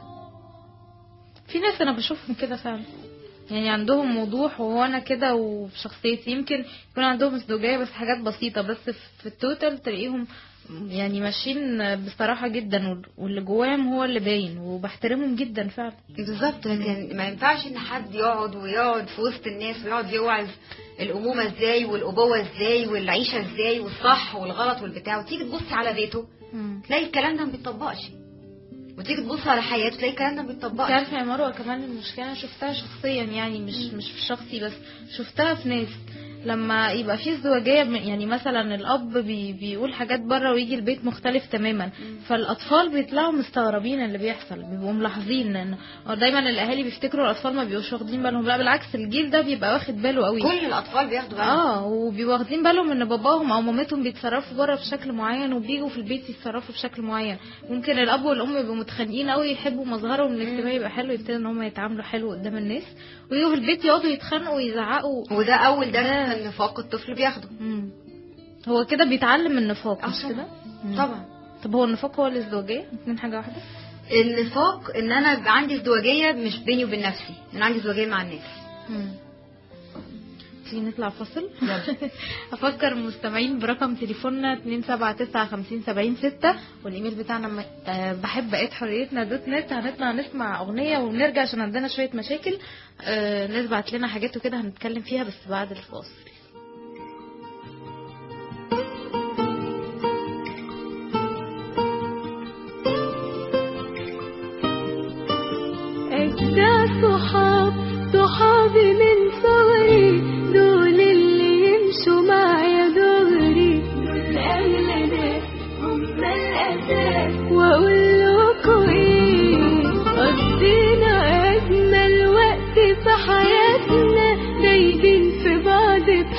في ناس انا بشوفهم كده فعلا يعني عندهم وضوح وهو انا كده وفي شخصيتي يمكن يكون عندهم ازدواجية بس حاجات بسيطة بس في- في التوتال تلاقيهم يعني ماشيين بصراحة جدا وال- واللي جواهم هو اللي باين وبحترمهم جدا فعلا بالظبط لكن ما ينفعش ان حد يقعد ويقعد في وسط الناس ويقعد يوعظ الامومه ازاي والابوه ازاي والعيشه ازاي والصح والغلط والبتاع وتيجي تبصي على بيته مم. تلاقي الكلام ده ما بيتطبقش وتيجي تبصي على حياته تلاقي الكلام ده ما انت بيتطبقش عارفه يا مروه كمان المشكله انا شفتها شخصيا يعني مش مش في شخصي بس شفتها في ناس لما يبقى في ازدواجيه م- يعني مثلا الاب بي بيقول حاجات بره ويجي البيت مختلف تماما فالاطفال بيطلعوا مستغربين اللي بيحصل بيبقوا ملاحظين ان هو دايما الاهالي بيفتكروا الاطفال ما بيبقوش واخدين بالهم لا بالعكس الجيل ده بيبقى واخد باله قوي كل الاطفال بياخدوا بالهم اه وبيبقوا واخدين بالهم ان باباهم او مامتهم بيتصرفوا بره بشكل معين وبيجوا في البيت يتصرفوا بشكل معين ممكن الاب والام يبقوا متخانقين قوي يحبوا مظهرهم الاجتماعي يبقى حلو يبتدوا ان هم يتعاملوا حلو قدام الناس ويجوا في البيت يقعدوا يتخانقوا ويزعقوا وده اول درس من النفاق الطفل بياخده مم. هو كده بيتعلم النفاق آه مش طبعا. كده مم. طبعا طب هو النفاق هو الازدواجيه اتنين حاجه واحده النفاق ان انا يبقى عندي ازدواجيه مش بيني وبين نفسي انا عندي ازدواجيه مع الناس مم. تيجي نطلع فاصل افكر المستمعين برقم تليفوننا 279 والايميل بتاعنا مت... آه، بحب بقيت حريتنا دوت نت هنطلع نسمع اغنيه ونرجع عشان عندنا شويه مشاكل آه، ناس بعت لنا حاجات وكده هنتكلم فيها بس بعد الفاصل أجدع صحاب صحابي من صغري دول اللي يمشوا معايا دغري دول أغلى ناس هم الأساس وأقول لكم إيه قضينا أجمل وقت في حياتنا دايبين في بعض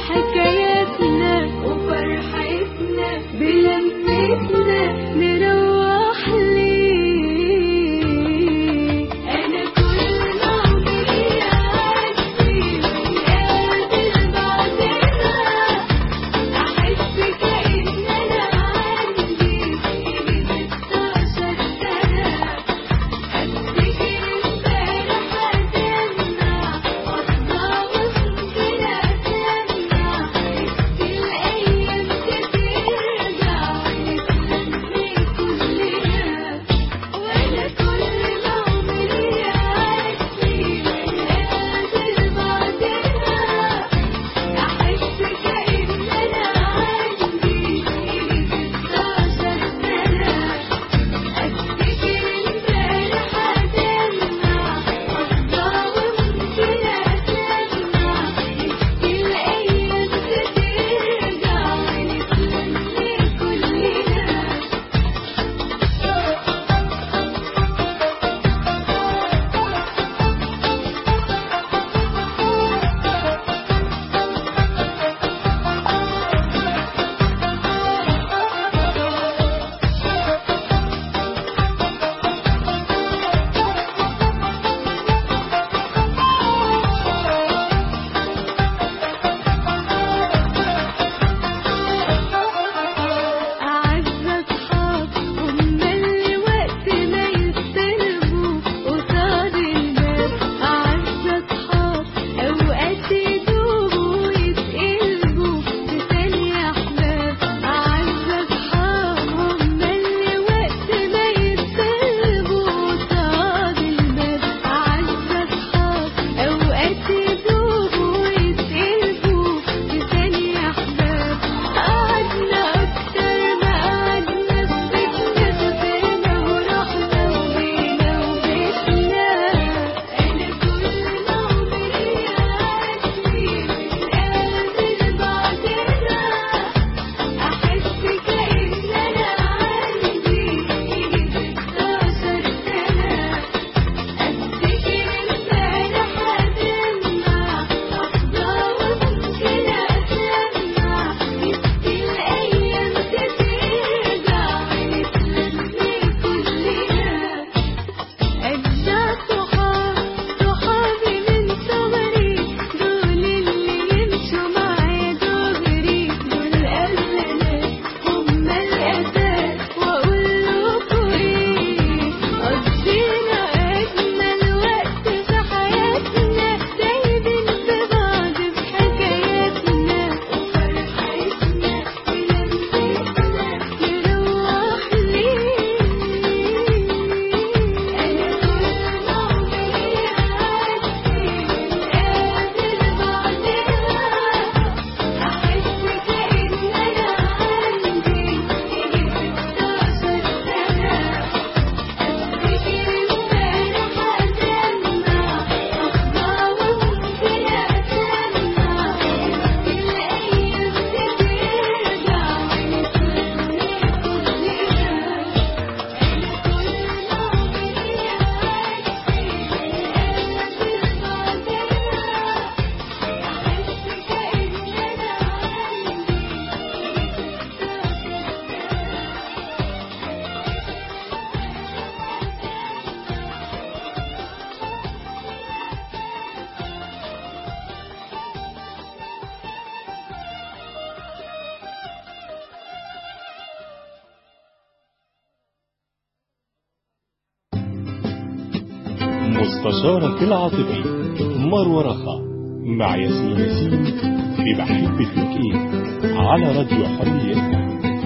المستشارة العاطفي مروة رخا مع ياسمين ياسين في بحب فيك ايه على راديو حرية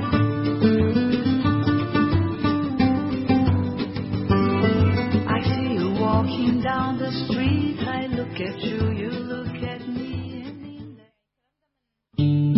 I see you walking down the street. I look at you, you look at me. and in the-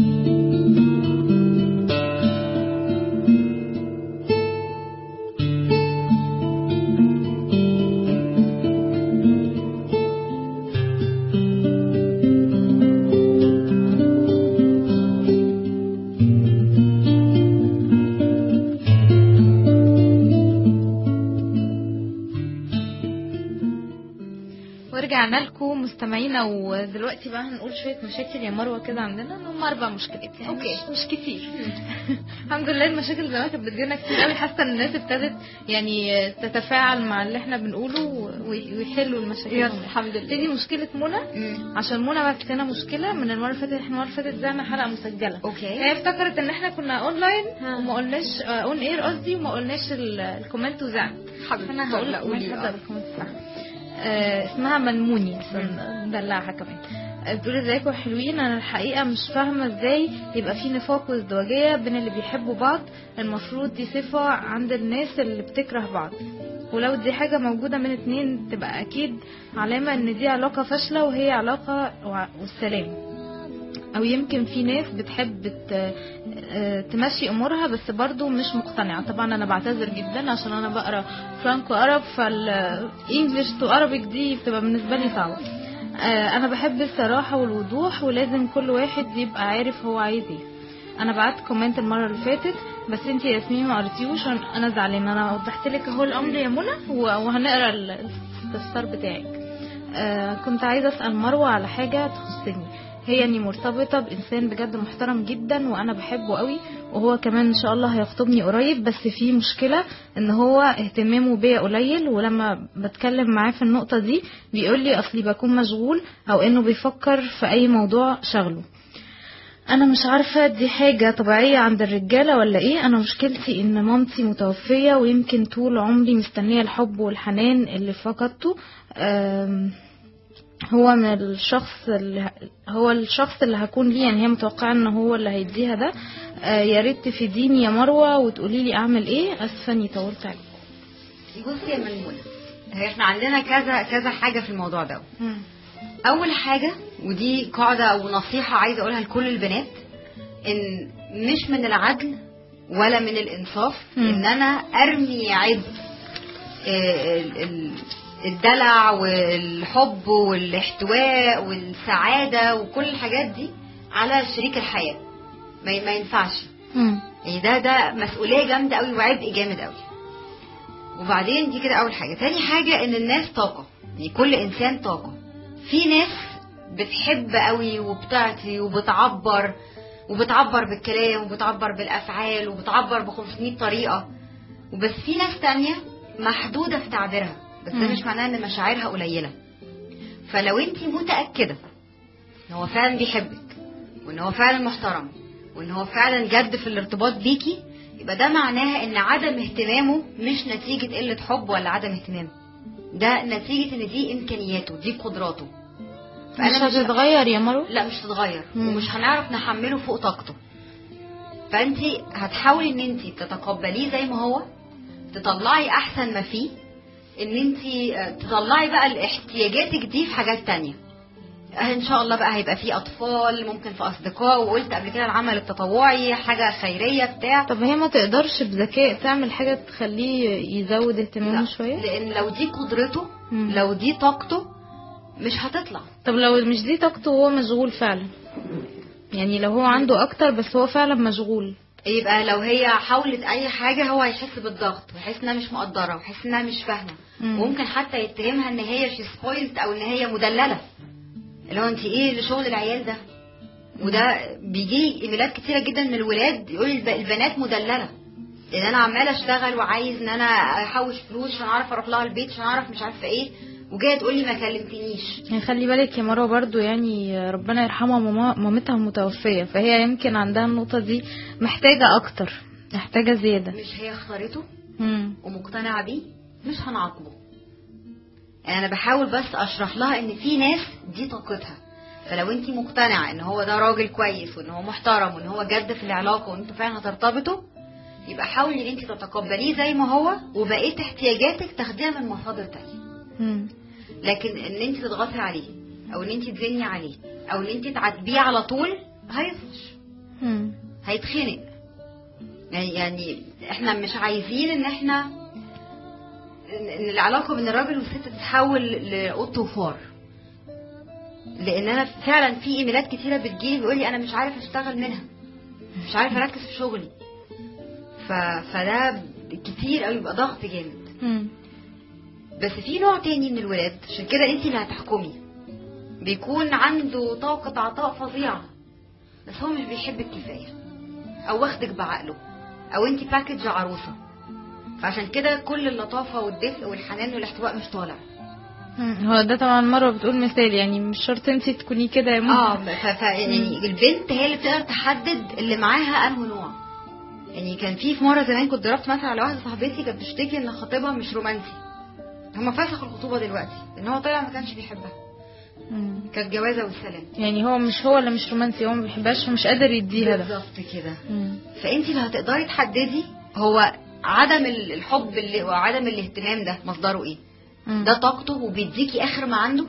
ورجعنا لكم مستمعينا ودلوقتي بقى هنقول شويه مشاكل يا مروه كده عندنا ان هم اربع مشكلات يعني أوكي. مش, مش كتير الحمد لله المشاكل زمان كانت بتجينا كتير قوي حاسه ان الناس ابتدت يعني تتفاعل مع اللي احنا بنقوله وي- ويحلوا المشاكل يلا، الحمد لله. تيجي مشكله منى مم. عشان منى بس هنا مشكله من المره اللي فاتت احنا المره اللي فاتت زعنا حلقه مسجله اوكي هي افتكرت ان احنا كنا اونلاين ها. وما قلناش اون اير قصدي وما قلناش ال- الكومنت وزعنا حبيبتي انا هقول لا، قولي قولي آه. الكومنت بتاعها آه، اسمها منموني عشان ندلعها كمان آه، بتقول ازيكم حلوين انا الحقيقه مش فاهمه ازاي يبقى في نفاق وازدواجيه بين اللي بيحبوا بعض المفروض دي صفه عند الناس اللي بتكره بعض ولو دي حاجه موجوده من اتنين تبقى اكيد علامه ان دي علاقه فاشله وهي علاقه وع- والسلام او يمكن في ناس بتحب ت- آه، تمشي امورها بس برضو مش مقتنعه طبعا انا بعتذر جدا عشان انا بقرا فرانكو ارب فالانجليش تو ارابيك دي بتبقى بالنسبه لي صعبه آه، انا بحب الصراحه والوضوح ولازم كل واحد يبقى عارف هو عايز ايه انا بعت كومنت المره اللي فاتت بس انت يا ياسمين ما قريتيهوش انا زعلانه انا وضحت لك اهو الامر يا منى و- وهنقرا ال- الاستفسار بتاعك آه، كنت عايزه اسال مروه على حاجه تخصني هي اني مرتبطه بانسان بجد محترم جدا وانا بحبه قوي وهو كمان ان شاء الله هيخطبني قريب بس في مشكله ان هو اهتمامه بيا قليل ولما بتكلم معاه في النقطه دي بيقول لي اصلي بكون مشغول او انه بيفكر في اي موضوع شغله انا مش عارفه دي حاجه طبيعيه عند الرجاله ولا ايه انا مشكلتي ان مامتي متوفيه ويمكن طول عمري مستنيه الحب والحنان اللي فقدته أم، هو من الشخص اللي هو الشخص اللي هكون ليه يعني هي متوقعه ان هو اللي هيديها ده آه، يا ريت تفيديني يا مروه وتقولي لي اعمل ايه اسفه اني طولت عليك بصي يا منمونة هي احنا عندنا كذا كذا حاجة في الموضوع ده أول حاجة ودي قاعدة أو نصيحة عايزة أقولها لكل البنات إن مش من العدل ولا من الإنصاف مم. إن أنا أرمي عبء آه، ال- ال- الدلع والحب والاحتواء والسعادة وكل الحاجات دي على شريك الحياة ما ما ينفعش مم. يعني ده ده مسؤوليه جامده قوي وعبء جامد قوي وبعدين دي كده اول حاجه تاني حاجه ان الناس طاقه يعني كل انسان طاقه في ناس بتحب قوي وبتعطي وبتعبر وبتعبر بالكلام وبتعبر بالافعال وبتعبر ب 500 طريقه وبس في ناس تانية محدوده في تعبيرها بس ده مم. مش معناه ان مشاعرها قليله فلو انت متاكده ان هو فعلا بيحبك وان هو فعلا محترم وان هو فعلا جد في الارتباط بيكي يبقى ده معناها ان عدم اهتمامه مش نتيجة قلة حب ولا عدم اهتمام ده نتيجة ان دي امكانياته دي قدراته مش هتتغير يا مروه لا مش تتغير مم. ومش هنعرف نحمله فوق طاقته فانت هتحاولي ان انت تتقبليه زي ما هو تطلعي احسن ما فيه ان انت تطلعي بقى الاحتياجاتك دي في حاجات تانية ان شاء الله بقى هيبقى في اطفال ممكن في اصدقاء وقلت قبل كده العمل التطوعي حاجه خيريه بتاع طب هي ما تقدرش بذكاء تعمل حاجه تخليه يزود اهتمامه لا، شويه لان لو دي قدرته مم. لو دي طاقته مش هتطلع طب لو مش دي طاقته وهو مشغول فعلا يعني لو هو عنده اكتر بس هو فعلا مشغول يبقى لو هي حاولت اي حاجه هو هيحس بالضغط ويحس انها مش مقدره ويحس انها مش فاهمه مم. وممكن حتى يتهمها ان هي شي سبويلت او ان هي مدلله اللي هو انت ايه لشغل العيال ده وده بيجي ايميلات كتيره جدا من الولاد يقول الب- البنات مدلله لان انا عماله اشتغل وعايز ان انا احوش فلوس عشان اعرف اروح لها البيت عشان اعرف مش عارفه ايه وجايه تقول لي ما كلمتنيش يعني خلي بالك يا مروه برضو يعني ربنا يرحمها ماما مامتها متوفيه فهي يمكن عندها النقطه دي محتاجه اكتر محتاجه زياده مش هي اختارته مم. ومقتنعه بيه مش هنعاقبه انا بحاول بس اشرح لها ان في ناس دي طاقتها فلو انت مقتنعه ان هو ده راجل كويس وان هو محترم وان هو جد في العلاقه وان انتوا فعلا هترتبطوا يبقى حاولي ان انت تتقبليه زي ما هو وبقيه احتياجاتك تاخديها من مصادر تانية مم. لكن ان انت تضغطي عليه او ان انت تزني عليه او ان انت تعاتبيه على طول هيطفش مم. هيتخنق يعني يعني احنا مش عايزين ان احنا ان إن العلاقه بين الراجل والست تتحول لقط وفار لان انا فعلا في ايميلات كتيره بتجيلي بيقول لي انا مش عارف اشتغل منها مش عارف اركز في شغلي ف... فده كتير قوي بيبقى ضغط جامد مم. بس في نوع تاني من الولاد عشان كده انت اللي هتحكمي بيكون عنده طاقة عطاء فظيعة بس هو مش بيحبك كفاية او واخدك بعقله او انت باكج عروسة فعشان كده كل اللطافة والدفء والحنان والاحتواء مش طالع مم. هو ده طبعا مروه بتقول مثال يعني مش شرط انت تكوني كده يا اه ممكن ف... ف... يعني البنت هي اللي بتقدر تحدد اللي معاها انه نوع يعني كان في في مره زمان كنت ضربت مثلا على واحده صاحبتي كانت بتشتكي ان خطيبها مش رومانسي هما فسخوا الخطوبه دلوقتي ان هو طلع ما كانش بيحبها مم. كانت جوازه والسلام يعني هو مش هو اللي مش رومانسي هو ما بيحبهاش ومش قادر يديها ده بالظبط كده مم. فانت اللي هتقدري تحددي هو عدم ال- الحب اللي وعدم الاهتمام ده مصدره ايه مم. ده طاقته وبيديكي اخر ما عنده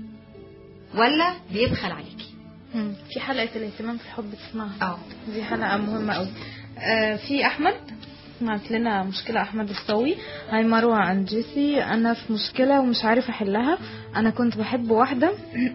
ولا بيبخل عليكي مم. في حلقه الاهتمام في الحب تسمعها اه دي حلقة مهمة قوي آه في أحمد بعت لنا مشكلة أحمد الصاوي هاي مروة عن جيسي أنا في مشكلة ومش عارفة أحلها أنا كنت بحب واحدة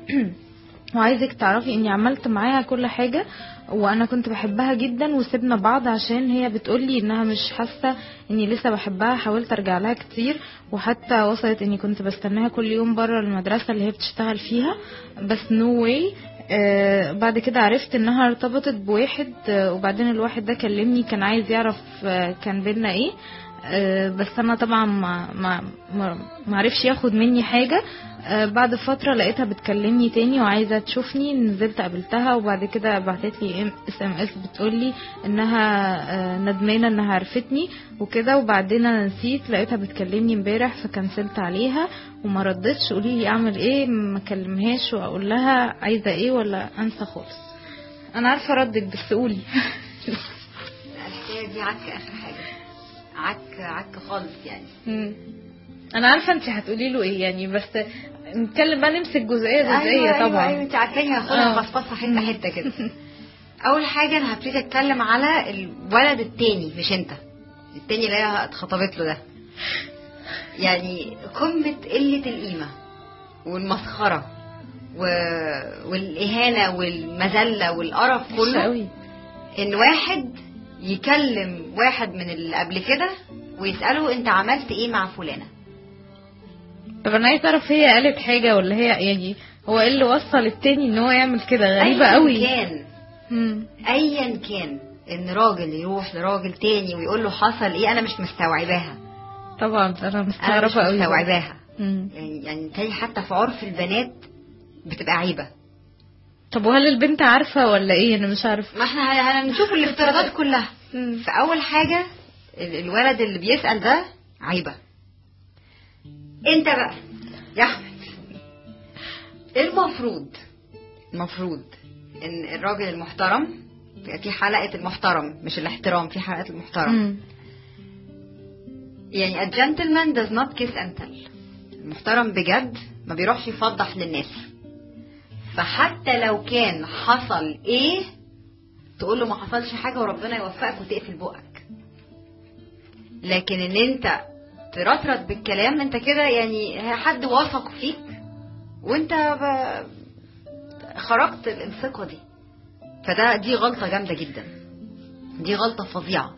وعايزك تعرفي إني عملت معاها كل حاجة وأنا كنت بحبها جدا وسيبنا بعض عشان هي بتقولي إنها مش حاسة إني لسه بحبها حاولت أرجع لها كتير وحتى وصلت إني كنت بستناها كل يوم بره المدرسة اللي هي بتشتغل فيها بس نو واي آه بعد كده عرفت انها ارتبطت بواحد آه وبعدين الواحد ده كلمني كان عايز يعرف آه كان بينا ايه آه بس انا طبعا ما ما ما ما عرفش ياخد مني حاجه آه بعد فتره لقيتها بتكلمني تاني وعايزه تشوفني نزلت قابلتها وبعد كده بعتت لي اس ام اس بتقول لي انها آه ندمانه انها عرفتني وكده وبعدين انا نسيت لقيتها بتكلمني امبارح فكنسلت عليها وما ردتش قولي لي اعمل ايه ما اكلمهاش واقول لها عايزه ايه ولا انسى خالص انا عارفه ردك بس قولي الحكايه دي عك اخر حاجه عك عك خالص يعني مم. انا عارفه انت هتقولي له ايه يعني بس نتكلم بقى نمسك جزئيه جزئيه أيوة طبعا ايوه ايوه انت عارفاني هاخدها آه. مفصفصه حته حته كده اول حاجه انا هبتدي اتكلم على الولد التاني مش انت التاني اللي هي اتخطبت له ده يعني قمه قله القيمه والمسخره و... والاهانه والمذله والقرف وحشة كله قوي ان واحد يكلم واحد من اللي قبل كده ويساله انت عملت ايه مع فلانه طب انا عايزه اعرف هي قالت حاجه ولا هي يعني هو ايه اللي وصل التاني ان هو يعمل كده غريبه أياً قوي كان مم. ايا كان ان راجل يروح لراجل تاني ويقول له حصل ايه انا مش مستوعباها طبعا انا انا مش مستغربه قوي مستوعباها مم. يعني يعني تاني حتى في عرف البنات بتبقى عيبه طب وهل البنت عارفه ولا ايه انا مش عارفه ما احنا هن- هنشوف الافتراضات كلها مم. فاول حاجه ال- الولد اللي بيسال ده عيبه انت بقى يا احمد المفروض المفروض ان الراجل المحترم في حلقه المحترم مش الاحترام في حلقه المحترم مم. يعني a gentleman does not kiss and tell المحترم بجد ما بيروحش يفضح للناس فحتى لو كان حصل ايه تقول له ما حصلش حاجه وربنا يوفقك وتقفل بقك لكن ان انت ترطرط بالكلام انت كده يعني حد وثق فيك وانت ب... خرجت الثقه دي فده دي غلطه جامده جدا دي غلطه فظيعه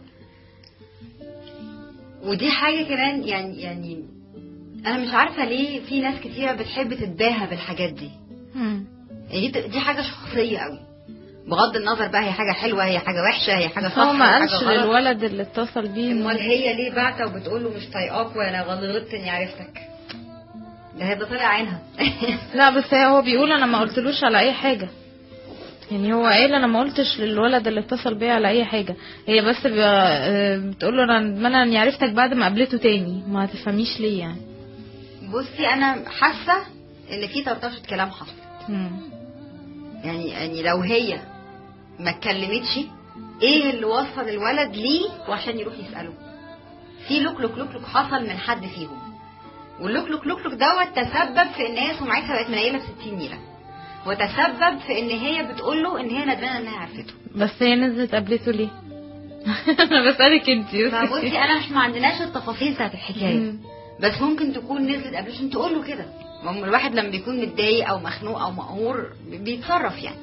ودي حاجه كمان يعني يعني انا مش عارفه ليه في ناس كتيره بتحب تتباهى بالحاجات دي مم. يعني دي دي حاجه شخصيه قوي بغض النظر بقى هي حاجه حلوه هي حاجه وحشه هي حاجه صح هو ما هي قالش حاجه غلط للولد اللي اتصل بيه إنه- امال هي ليه بعتة وبتقول له مش طايقاك وانا غلطت اني عرفتك ده هي ده طلع عينها لا بس هي هو بيقول انا ما قلتلوش على اي حاجه يعني هو قايل انا ما قلتش للولد اللي اتصل بيا على اي حاجه هي بس ب- آه، بتقول له انا ندمانه اني عرفتك بعد ما قابلته تاني ما تفهميش ليه يعني بصي انا حاسه ان في طرطشه كلام حصل مم. يعني يعني لو هي ما اتكلمتش ايه اللي وصل الولد ليه وعشان يروح يساله في لوك لوك لوك لوك حصل من حد فيهم واللوك لوك لوك لوك دوت تسبب في ان هي سمعتها بقت منيله ب 60 نيله وتسبب في ان هي بتقول له ان هي ندمانه انها عرفته بس هي نزلت قابلته ليه انا بسالك انت فبصي انا مش ما عندناش التفاصيل بتاعت الحكايه مم. بس ممكن تكون نزلت قبل عشان تقول له كده ما هو الواحد لما بيكون متضايق او مخنوق او مقهور بيتصرف يعني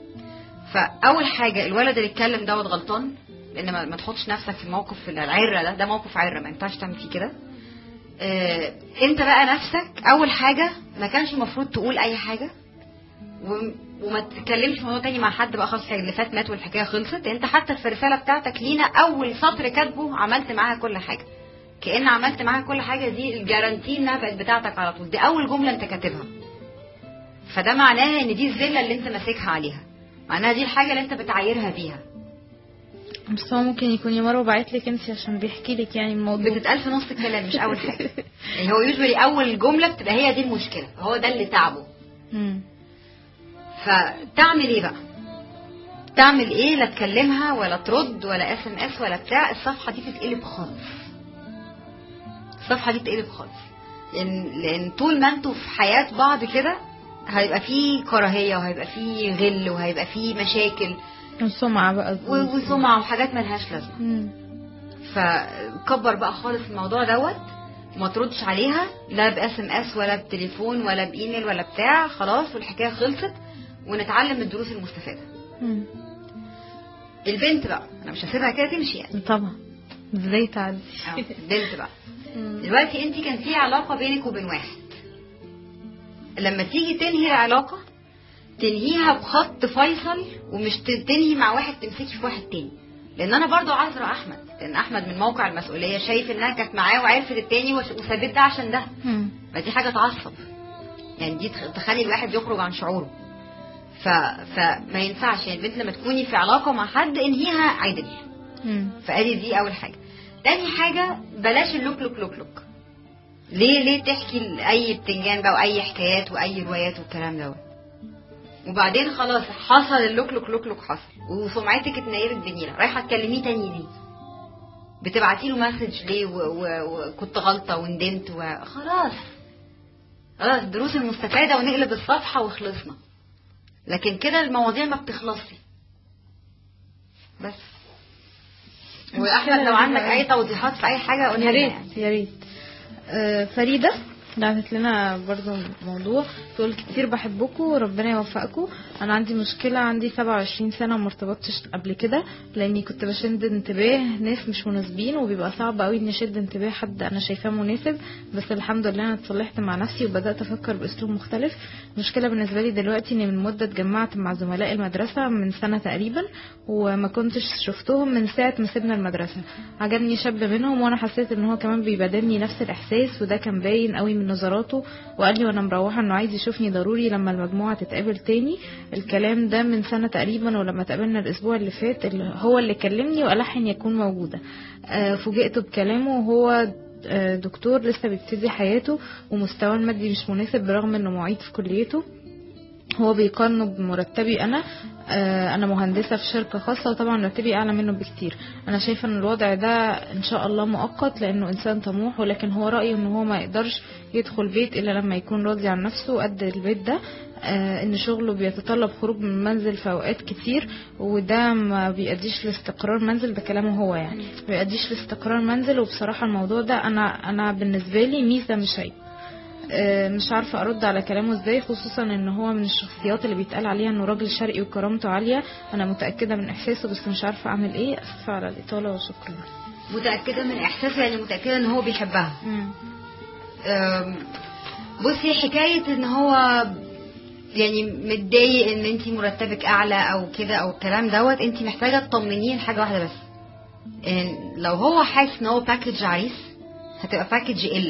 فاول حاجه الولد اللي اتكلم دوت غلطان لان ما, ما تحطش نفسك في موقف العره ده ده موقف عره ما ينفعش تعمل فيه كده آه، انت بقى نفسك اول حاجه ما كانش المفروض تقول اي حاجه و- وما تتكلمش في موضوع تاني مع حد بقى خلاص اللي فات مات والحكايه خلصت انت حتى في الرساله بتاعتك لينا اول سطر كاتبه عملت معاها كل حاجه كأن عملت معاها كل حاجه دي الجارانتي انها بقت بتاعتك على طول دي اول جمله انت كاتبها فده معناها ان دي الذله اللي انت ماسكها عليها معناها دي الحاجه اللي انت بتعايرها بيها بس هو ممكن يكون يا مروه باعت لك انت عشان بيحكي لك يعني الموضوع بتتقال في نص الكلام مش اول حاجه يعني هو يوجوالي اول جمله بتبقى هي دي المشكله هو ده اللي تعبه مم. فتعمل ايه بقى تعمل ايه لا تكلمها ولا ترد ولا اس ام اس ولا بتاع الصفحه دي تتقلب خالص الصفحه دي تتقلب خالص لان لان طول ما انتوا في حياه بعض كده هيبقى فيه كراهيه وهيبقى فيه غل وهيبقى فيه مشاكل السمعه بقى و- وسمعه وحاجات ملهاش لازمه مم. فكبر بقى خالص الموضوع دوت وما تردش عليها لا باس ام اس ولا بتليفون ولا بايميل ولا بتاع خلاص والحكايه خلصت ونتعلم الدروس المستفاده مم. البنت بقى انا مش هسيبها كده تمشي يعني طبعا ازاي تعدي آه، البنت بقى مم. دلوقتي انت كان في علاقه بينك وبين واحد لما تيجي تنهي العلاقه تنهيها بخط فيصل ومش تنهي مع واحد تمسكي في واحد تاني لان انا برضو عذرة احمد لان احمد من موقع المسؤوليه شايف انها كانت معاه وعرفت التاني وش- وسابت ده عشان ده مم. ما دي حاجه تعصب يعني دي تخ- تخلي الواحد يخرج عن شعوره ف... فما ينفعش يعني البنت لما تكوني في علاقه مع حد انهيها عدل مم. فادي دي اول حاجه تاني حاجه بلاش اللوك لوك لوك لوك ليه ليه تحكي اي بتنجان بقى واي حكايات واي روايات والكلام دوت وبعدين خلاص حصل اللوك لوك لوك لوك حصل وسمعتك اتنيلت بنيله رايحه تكلميه تاني ليه بتبعتي له مسج ليه و- و- وكنت غلطه وندمت وخلاص خلاص الدروس المستفاده ونقلب الصفحه وخلصنا لكن كده المواضيع ما بتخلصش بس واحمد لو عندك اي توضيحات في اي حاجه يا قولها لنا ريت يعني. يا ريت آه، فريدة بعتت لنا برضو موضوع تقول كتير بحبكم وربنا يوفقكم انا عندي مشكله عندي 27 سنه وما ارتبطتش قبل كده لاني كنت بشد انتباه ناس مش مناسبين وبيبقى صعب قوي اني اشد انتباه حد انا شايفاه مناسب بس الحمد لله انا اتصلحت مع نفسي وبدات افكر باسلوب مختلف المشكله بالنسبه لي دلوقتي اني من مده اتجمعت مع زملاء المدرسه من سنه تقريبا وما كنتش شفتهم من ساعه ما سيبنا المدرسه عجبني شاب منهم وانا حسيت ان هو كمان بيبادلني نفس الاحساس وده كان باين قوي من نظراته وقال لي وانا مروحه انه عايز يشوفني ضروري لما المجموعه تتقابل تاني الكلام ده من سنه تقريبا ولما تقابلنا الاسبوع اللي فات اللي هو اللي كلمني والحن يكون موجوده آه، فوجئت بكلامه وهو آه، دكتور لسه بيبتدي حياته ومستواه المادي مش مناسب برغم انه معيد في كليته هو بيقارنه بمرتبي انا آه، انا مهندسه في شركه خاصه وطبعا مرتبي اعلى منه بكتير انا شايفه ان الوضع ده ان شاء الله مؤقت لانه انسان طموح ولكن هو رايه ان هو ما يقدرش يدخل بيت الا لما يكون راضي عن نفسه وقد البيت ده آه، ان شغله بيتطلب خروج من المنزل في اوقات كتير وده ما بيأديش لاستقرار منزل ده كلامه هو يعني ما بيأديش لاستقرار منزل وبصراحه الموضوع ده انا انا بالنسبه لي ميزه مش عيب آه، مش عارفة أرد على كلامه ازاي خصوصا ان هو من الشخصيات اللي بيتقال عليها انه راجل شرقي وكرامته عالية انا متأكدة من احساسه بس مش عارفة اعمل ايه اسفة على الإطالة وشكرا متاكده من احساسها يعني متاكده ان هو بيحبها مم. أم، بصي حكايه ان هو يعني متضايق ان انت مرتبك اعلى او كده او الكلام دوت انت محتاجه تطمنيه لحاجه واحده بس إن لو هو حاسس ان هو باكج عريس هتبقى باكج قله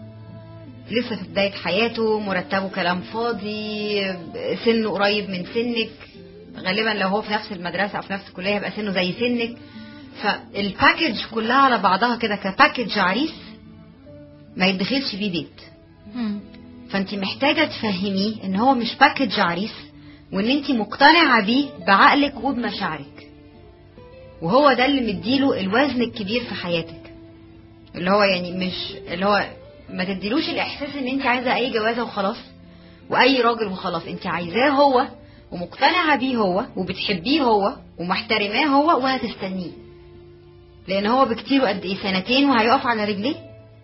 لسه في بدايه حياته مرتبه كلام فاضي سنه قريب من سنك غالبا لو هو في نفس المدرسه او في نفس الكليه هيبقى سنه زي سنك فالباكج كلها على بعضها كده كباكج عريس ما يدخلش بيه بيت مم. فانت محتاجه تفهميه ان هو مش باكج عريس وان انت مقتنعه بيه بعقلك وبمشاعرك وهو ده اللي مديله الوزن الكبير في حياتك اللي هو يعني مش اللي هو ما تديلوش الاحساس ان انت عايزه اي جوازه وخلاص واي راجل وخلاص انت عايزاه هو ومقتنعه بيه هو وبتحبيه هو ومحترماه هو وهتستنيه لان هو بكتير قد ايه سنتين وهيقف على رجليه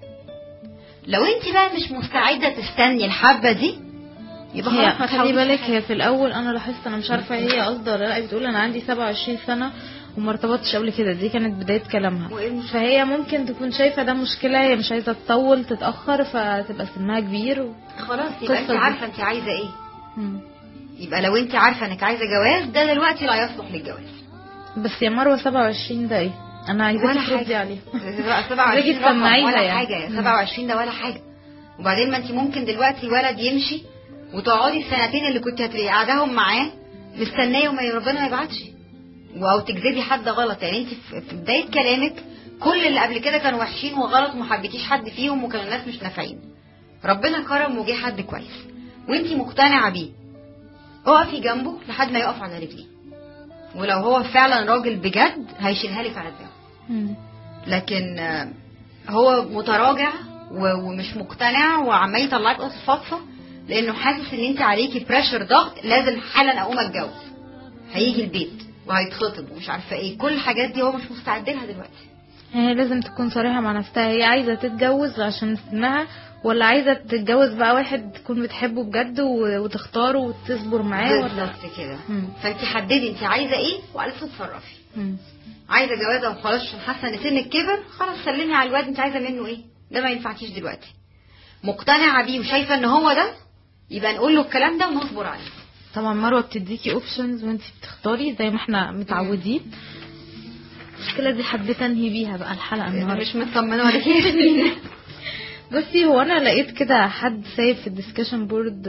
لو انت بقى مش مستعده تستني الحبه دي يبقى هي خلاص ما خلي تحاوليش بالك في حاجة. هي في الاول انا لاحظت انا مش عارفه هي قصدها ولا لا هي بتقول انا عندي 27 سنه وما ارتبطتش قبل كده دي كانت بدايه كلامها وإيه المشكلة؟ فهي ممكن تكون شايفه ده مشكله هي مش عايزه تطول تتاخر فتبقى سنها كبير و... خلاص يبقى انت قصة دي. عارفه انت عايزه ايه مم. يبقى لو انت عارفه انك عايزه جواز ده دلوقتي لا يصلح للجواز بس يا مروه 27 ده ايه انا ولا عايزاكي تردي حاجة. عليه 27 عايزاكي رقم تسمعيها ولا يعني. حاجه يا 27 ده ولا حاجه وبعدين ما انت ممكن دلوقتي ولد يمشي وتقعدي السنتين اللي كنت هتبقي قاعداهم معاه مستنيه وما ربنا ما يبعتش او تكذبي حد غلط يعني انت في في بدايه كلامك كل اللي قبل كده كانوا وحشين وغلط وما حبيتيش حد فيهم وكانوا الناس مش نافعين ربنا كرم وجه حد كويس وانت مقتنعه بيه اقفي جنبه لحد ما يقف على رجليه ولو هو فعلا راجل بجد هيشيلها لك على دماغه مم. لكن آه، هو متراجع و- ومش مقتنع وعمال يطلعك قصة فاطفة لانه حاسس ان انت عليكي بريشر ضغط لازم حالا اقوم اتجوز هيجي البيت وهيتخطب ومش عارفه ايه كل الحاجات دي هو مش مستعد لها دلوقتي هي لازم تكون صريحة مع نفسها هي عايزة تتجوز عشان سنها ولا عايزة تتجوز بقى واحد تكون بتحبه بجد و- وتختاره وتصبر معاه ولا بالظبط كده مم. فانت حددي انت عايزه ايه وعلى اساس تتصرفي مم. عايزه جوازه وخلاص عشان حاسه ان سنك كبر خلاص سلمي على الواد انت عايزه منه ايه ده ما ينفعكيش دلوقتي مقتنعه بيه وشايفه ان هو ده يبقى نقول له الكلام ده ونصبر عليه طبعا مروة بتديكي اوبشنز وانت بتختاري زي ما احنا متعودين المشكلة دي حبيت انهي بيها بقى الحلقة انا النهاردة مش مطمنه ولا كده بصي هو انا لقيت كده حد سايب في الديسكشن بورد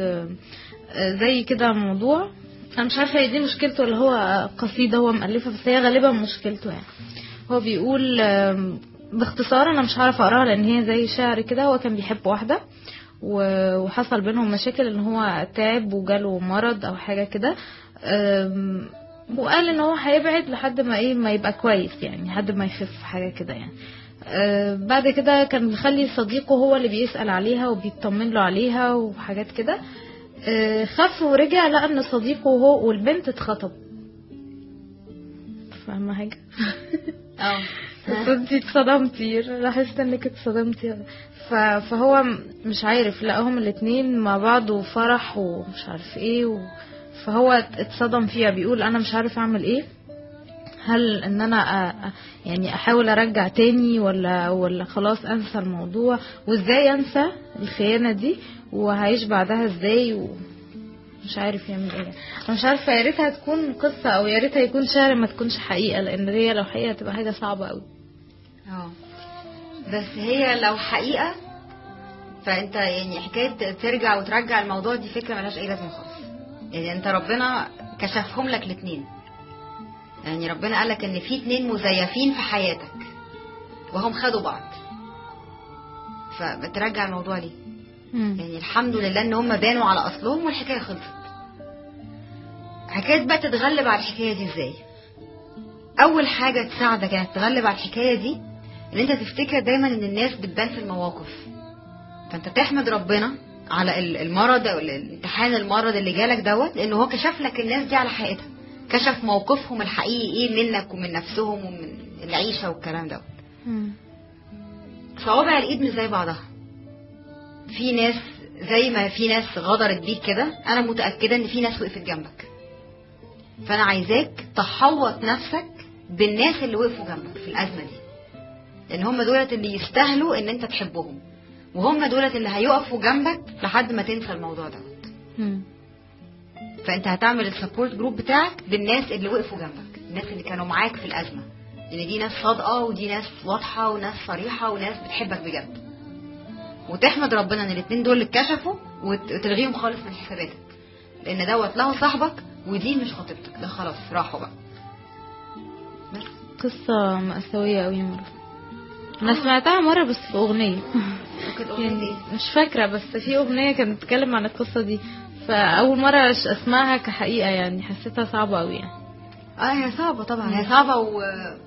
زي كده موضوع انا مش عارفه هي دي مشكلته ولا هو قصيده هو مؤلفها بس هي غالبا مشكلته يعني هو بيقول آم، باختصار انا مش هعرف اقراها لان هي زي شعر كده هو كان بيحب واحده و- وحصل بينهم مشاكل ان هو تعب وجاله مرض او حاجه كده آم، وقال ان هو هيبعد لحد ما ايه ما يبقى كويس يعني لحد ما يخف حاجه كده يعني آه، بعد كده كان بيخلي صديقه هو اللي بيسأل عليها وبيطمن له عليها وحاجات كده آه، خف ورجع لقى ان صديقه هو والبنت اتخطب فاهمة حاجة؟ اه بس انتي اتصدمتي لاحظت انك اتصدمتي ف- فهو م- مش عارف لقاهم الاتنين مع بعض وفرح ومش عارف ايه و... فهو ات- اتصدم فيها بيقول انا مش عارف اعمل ايه هل ان انا أ... أ- يعني احاول ارجع تاني ولا ولا خلاص انسى الموضوع وازاي انسى الخيانة دي وهعيش بعدها ازاي و... مش عارف يعمل ايه انا مش عارفه يا ريتها تكون قصه او يا ريتها يكون شعر ما تكونش حقيقه لان هي لو حقيقه تبقى حاجه صعبه قوي اه بس هي لو حقيقة فانت يعني حكاية ترجع وترجع الموضوع دي فكرة ملهاش اي لازمة خالص يعني انت ربنا كشفهم لك الاتنين يعني ربنا قال لك ان في اتنين مزيفين في حياتك وهم خدوا بعض فبترجع الموضوع ليه يعني الحمد لله ان هم بانوا على اصلهم والحكايه خلصت حكايه بقى تتغلب على الحكايه دي ازاي اول حاجه تساعدك انك تتغلب على الحكايه دي ان انت تفتكر دايما ان الناس بتبان في المواقف فانت تحمد ربنا على ال- المرض او الامتحان المرض اللي جالك دوت لان هو كشف لك الناس دي على حقيقتها كشف موقفهم الحقيقي ايه منك ومن نفسهم ومن العيشه والكلام دوت صوابع الايد مش زي بعضها في ناس زي ما في ناس غدرت بيك كده انا متاكده ان في ناس وقفت جنبك فانا عايزاك تحوط نفسك بالناس اللي وقفوا جنبك في الازمه دي لان هم دولت اللي يستاهلوا ان انت تحبهم وهم دولت اللي هيقفوا جنبك لحد ما تنسى الموضوع دوت فانت هتعمل السبورت جروب بتاعك بالناس اللي وقفوا جنبك الناس اللي كانوا معاك في الازمه لان دي ناس صادقه ودي ناس واضحه وناس صريحه وناس بتحبك بجد وتحمد ربنا ان الاتنين دول اللي اتكشفوا وت- وتلغيهم خالص من حساباتك لان دوت له صاحبك ودي مش خطيبتك ده خلاص راحوا بقى قصة مأساوية أوي يا مرة انا سمعتها مره بس في اغنيه كانت أغنية يعني إيه؟ مش فاكره بس في اغنيه كانت بتتكلم عن القصه دي فاول مره أش- اسمعها كحقيقه يعني حسيتها صعبه قوي يعني اه هي صعبة طبعا هي صعبة و...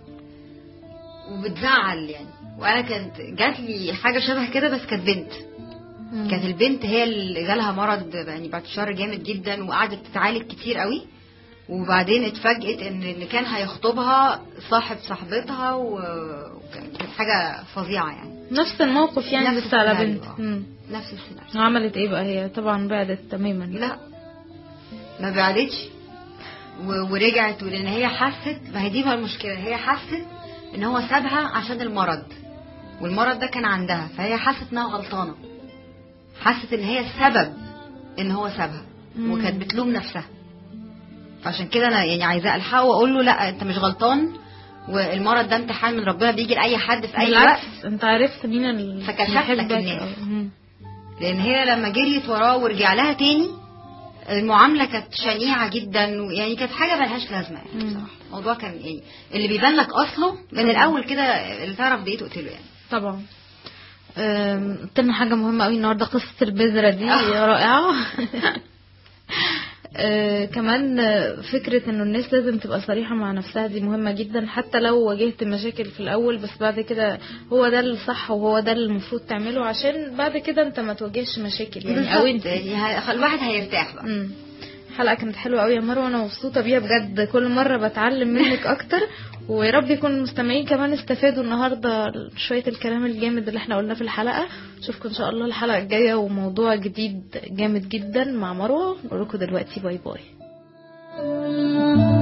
وبتزعل يعني وانا كانت جات لي حاجة شبه كده بس كانت بنت كانت البنت هي اللي جالها مرض يعني بعد شهر جامد جدا وقعدت تتعالج كتير قوي وبعدين اتفاجئت ان اللي كان هيخطبها صاحب صاحبتها و- وكانت حاجة فظيعة يعني نفس الموقف يعني نفس بس على السيناريو، بنت آه. مم. نفس السيناريو وعملت ايه بقى هي طبعا بعدت تماما لا ما بعدتش و- ورجعت ولان هي حست ما هي دي بقى المشكله هي حست ان هو سابها عشان المرض والمرض ده كان عندها فهي حست انها غلطانه حست ان هي السبب ان هو سابها مم. وكانت بتلوم نفسها فعشان كده انا يعني عايزاه الحقه واقول له لا انت مش غلطان والمرض ده امتحان من ربنا بيجي لاي حد في اي وقت بالعكس انت عرفت مين اللي فكشفت بيحبك لك الناس. أو- مم. لان هي لما جريت وراه ورجع لها تاني المعامله كانت شنيعه جدا يعني كانت حاجه ملهاش لازمه يعني مم. بصراحه الموضوع كان يعني اللي بيبان لك اصله من الاول كده اللي تعرف بايه تقتله يعني طبعا أم، قلت لنا حاجة مهمة قوي النهاردة قصة البذرة دي رائعة أه، كمان أه، فكرة انه الناس لازم تبقى صريحة مع نفسها دي مهمة جدا حتى لو واجهت مشاكل في الاول بس بعد كده هو ده الصح وهو ده اللي المفروض تعمله عشان بعد كده انت ما تواجهش مشاكل يعني او انت بالظبط، يعني ه- الواحد هيرتاح بقى مم. الحلقة كانت حلوة قوي يا مروة انا مبسوطة بيها بجد كل مرة بتعلم منك اكتر ويا رب يكون المستمعين كمان استفادوا النهاردة شوية الكلام الجامد اللي احنا قلناه في الحلقة اشوفكم ان شاء الله الحلقة الجاية وموضوع جديد جامد جدا مع مروة نقول لكم دلوقتي باي باي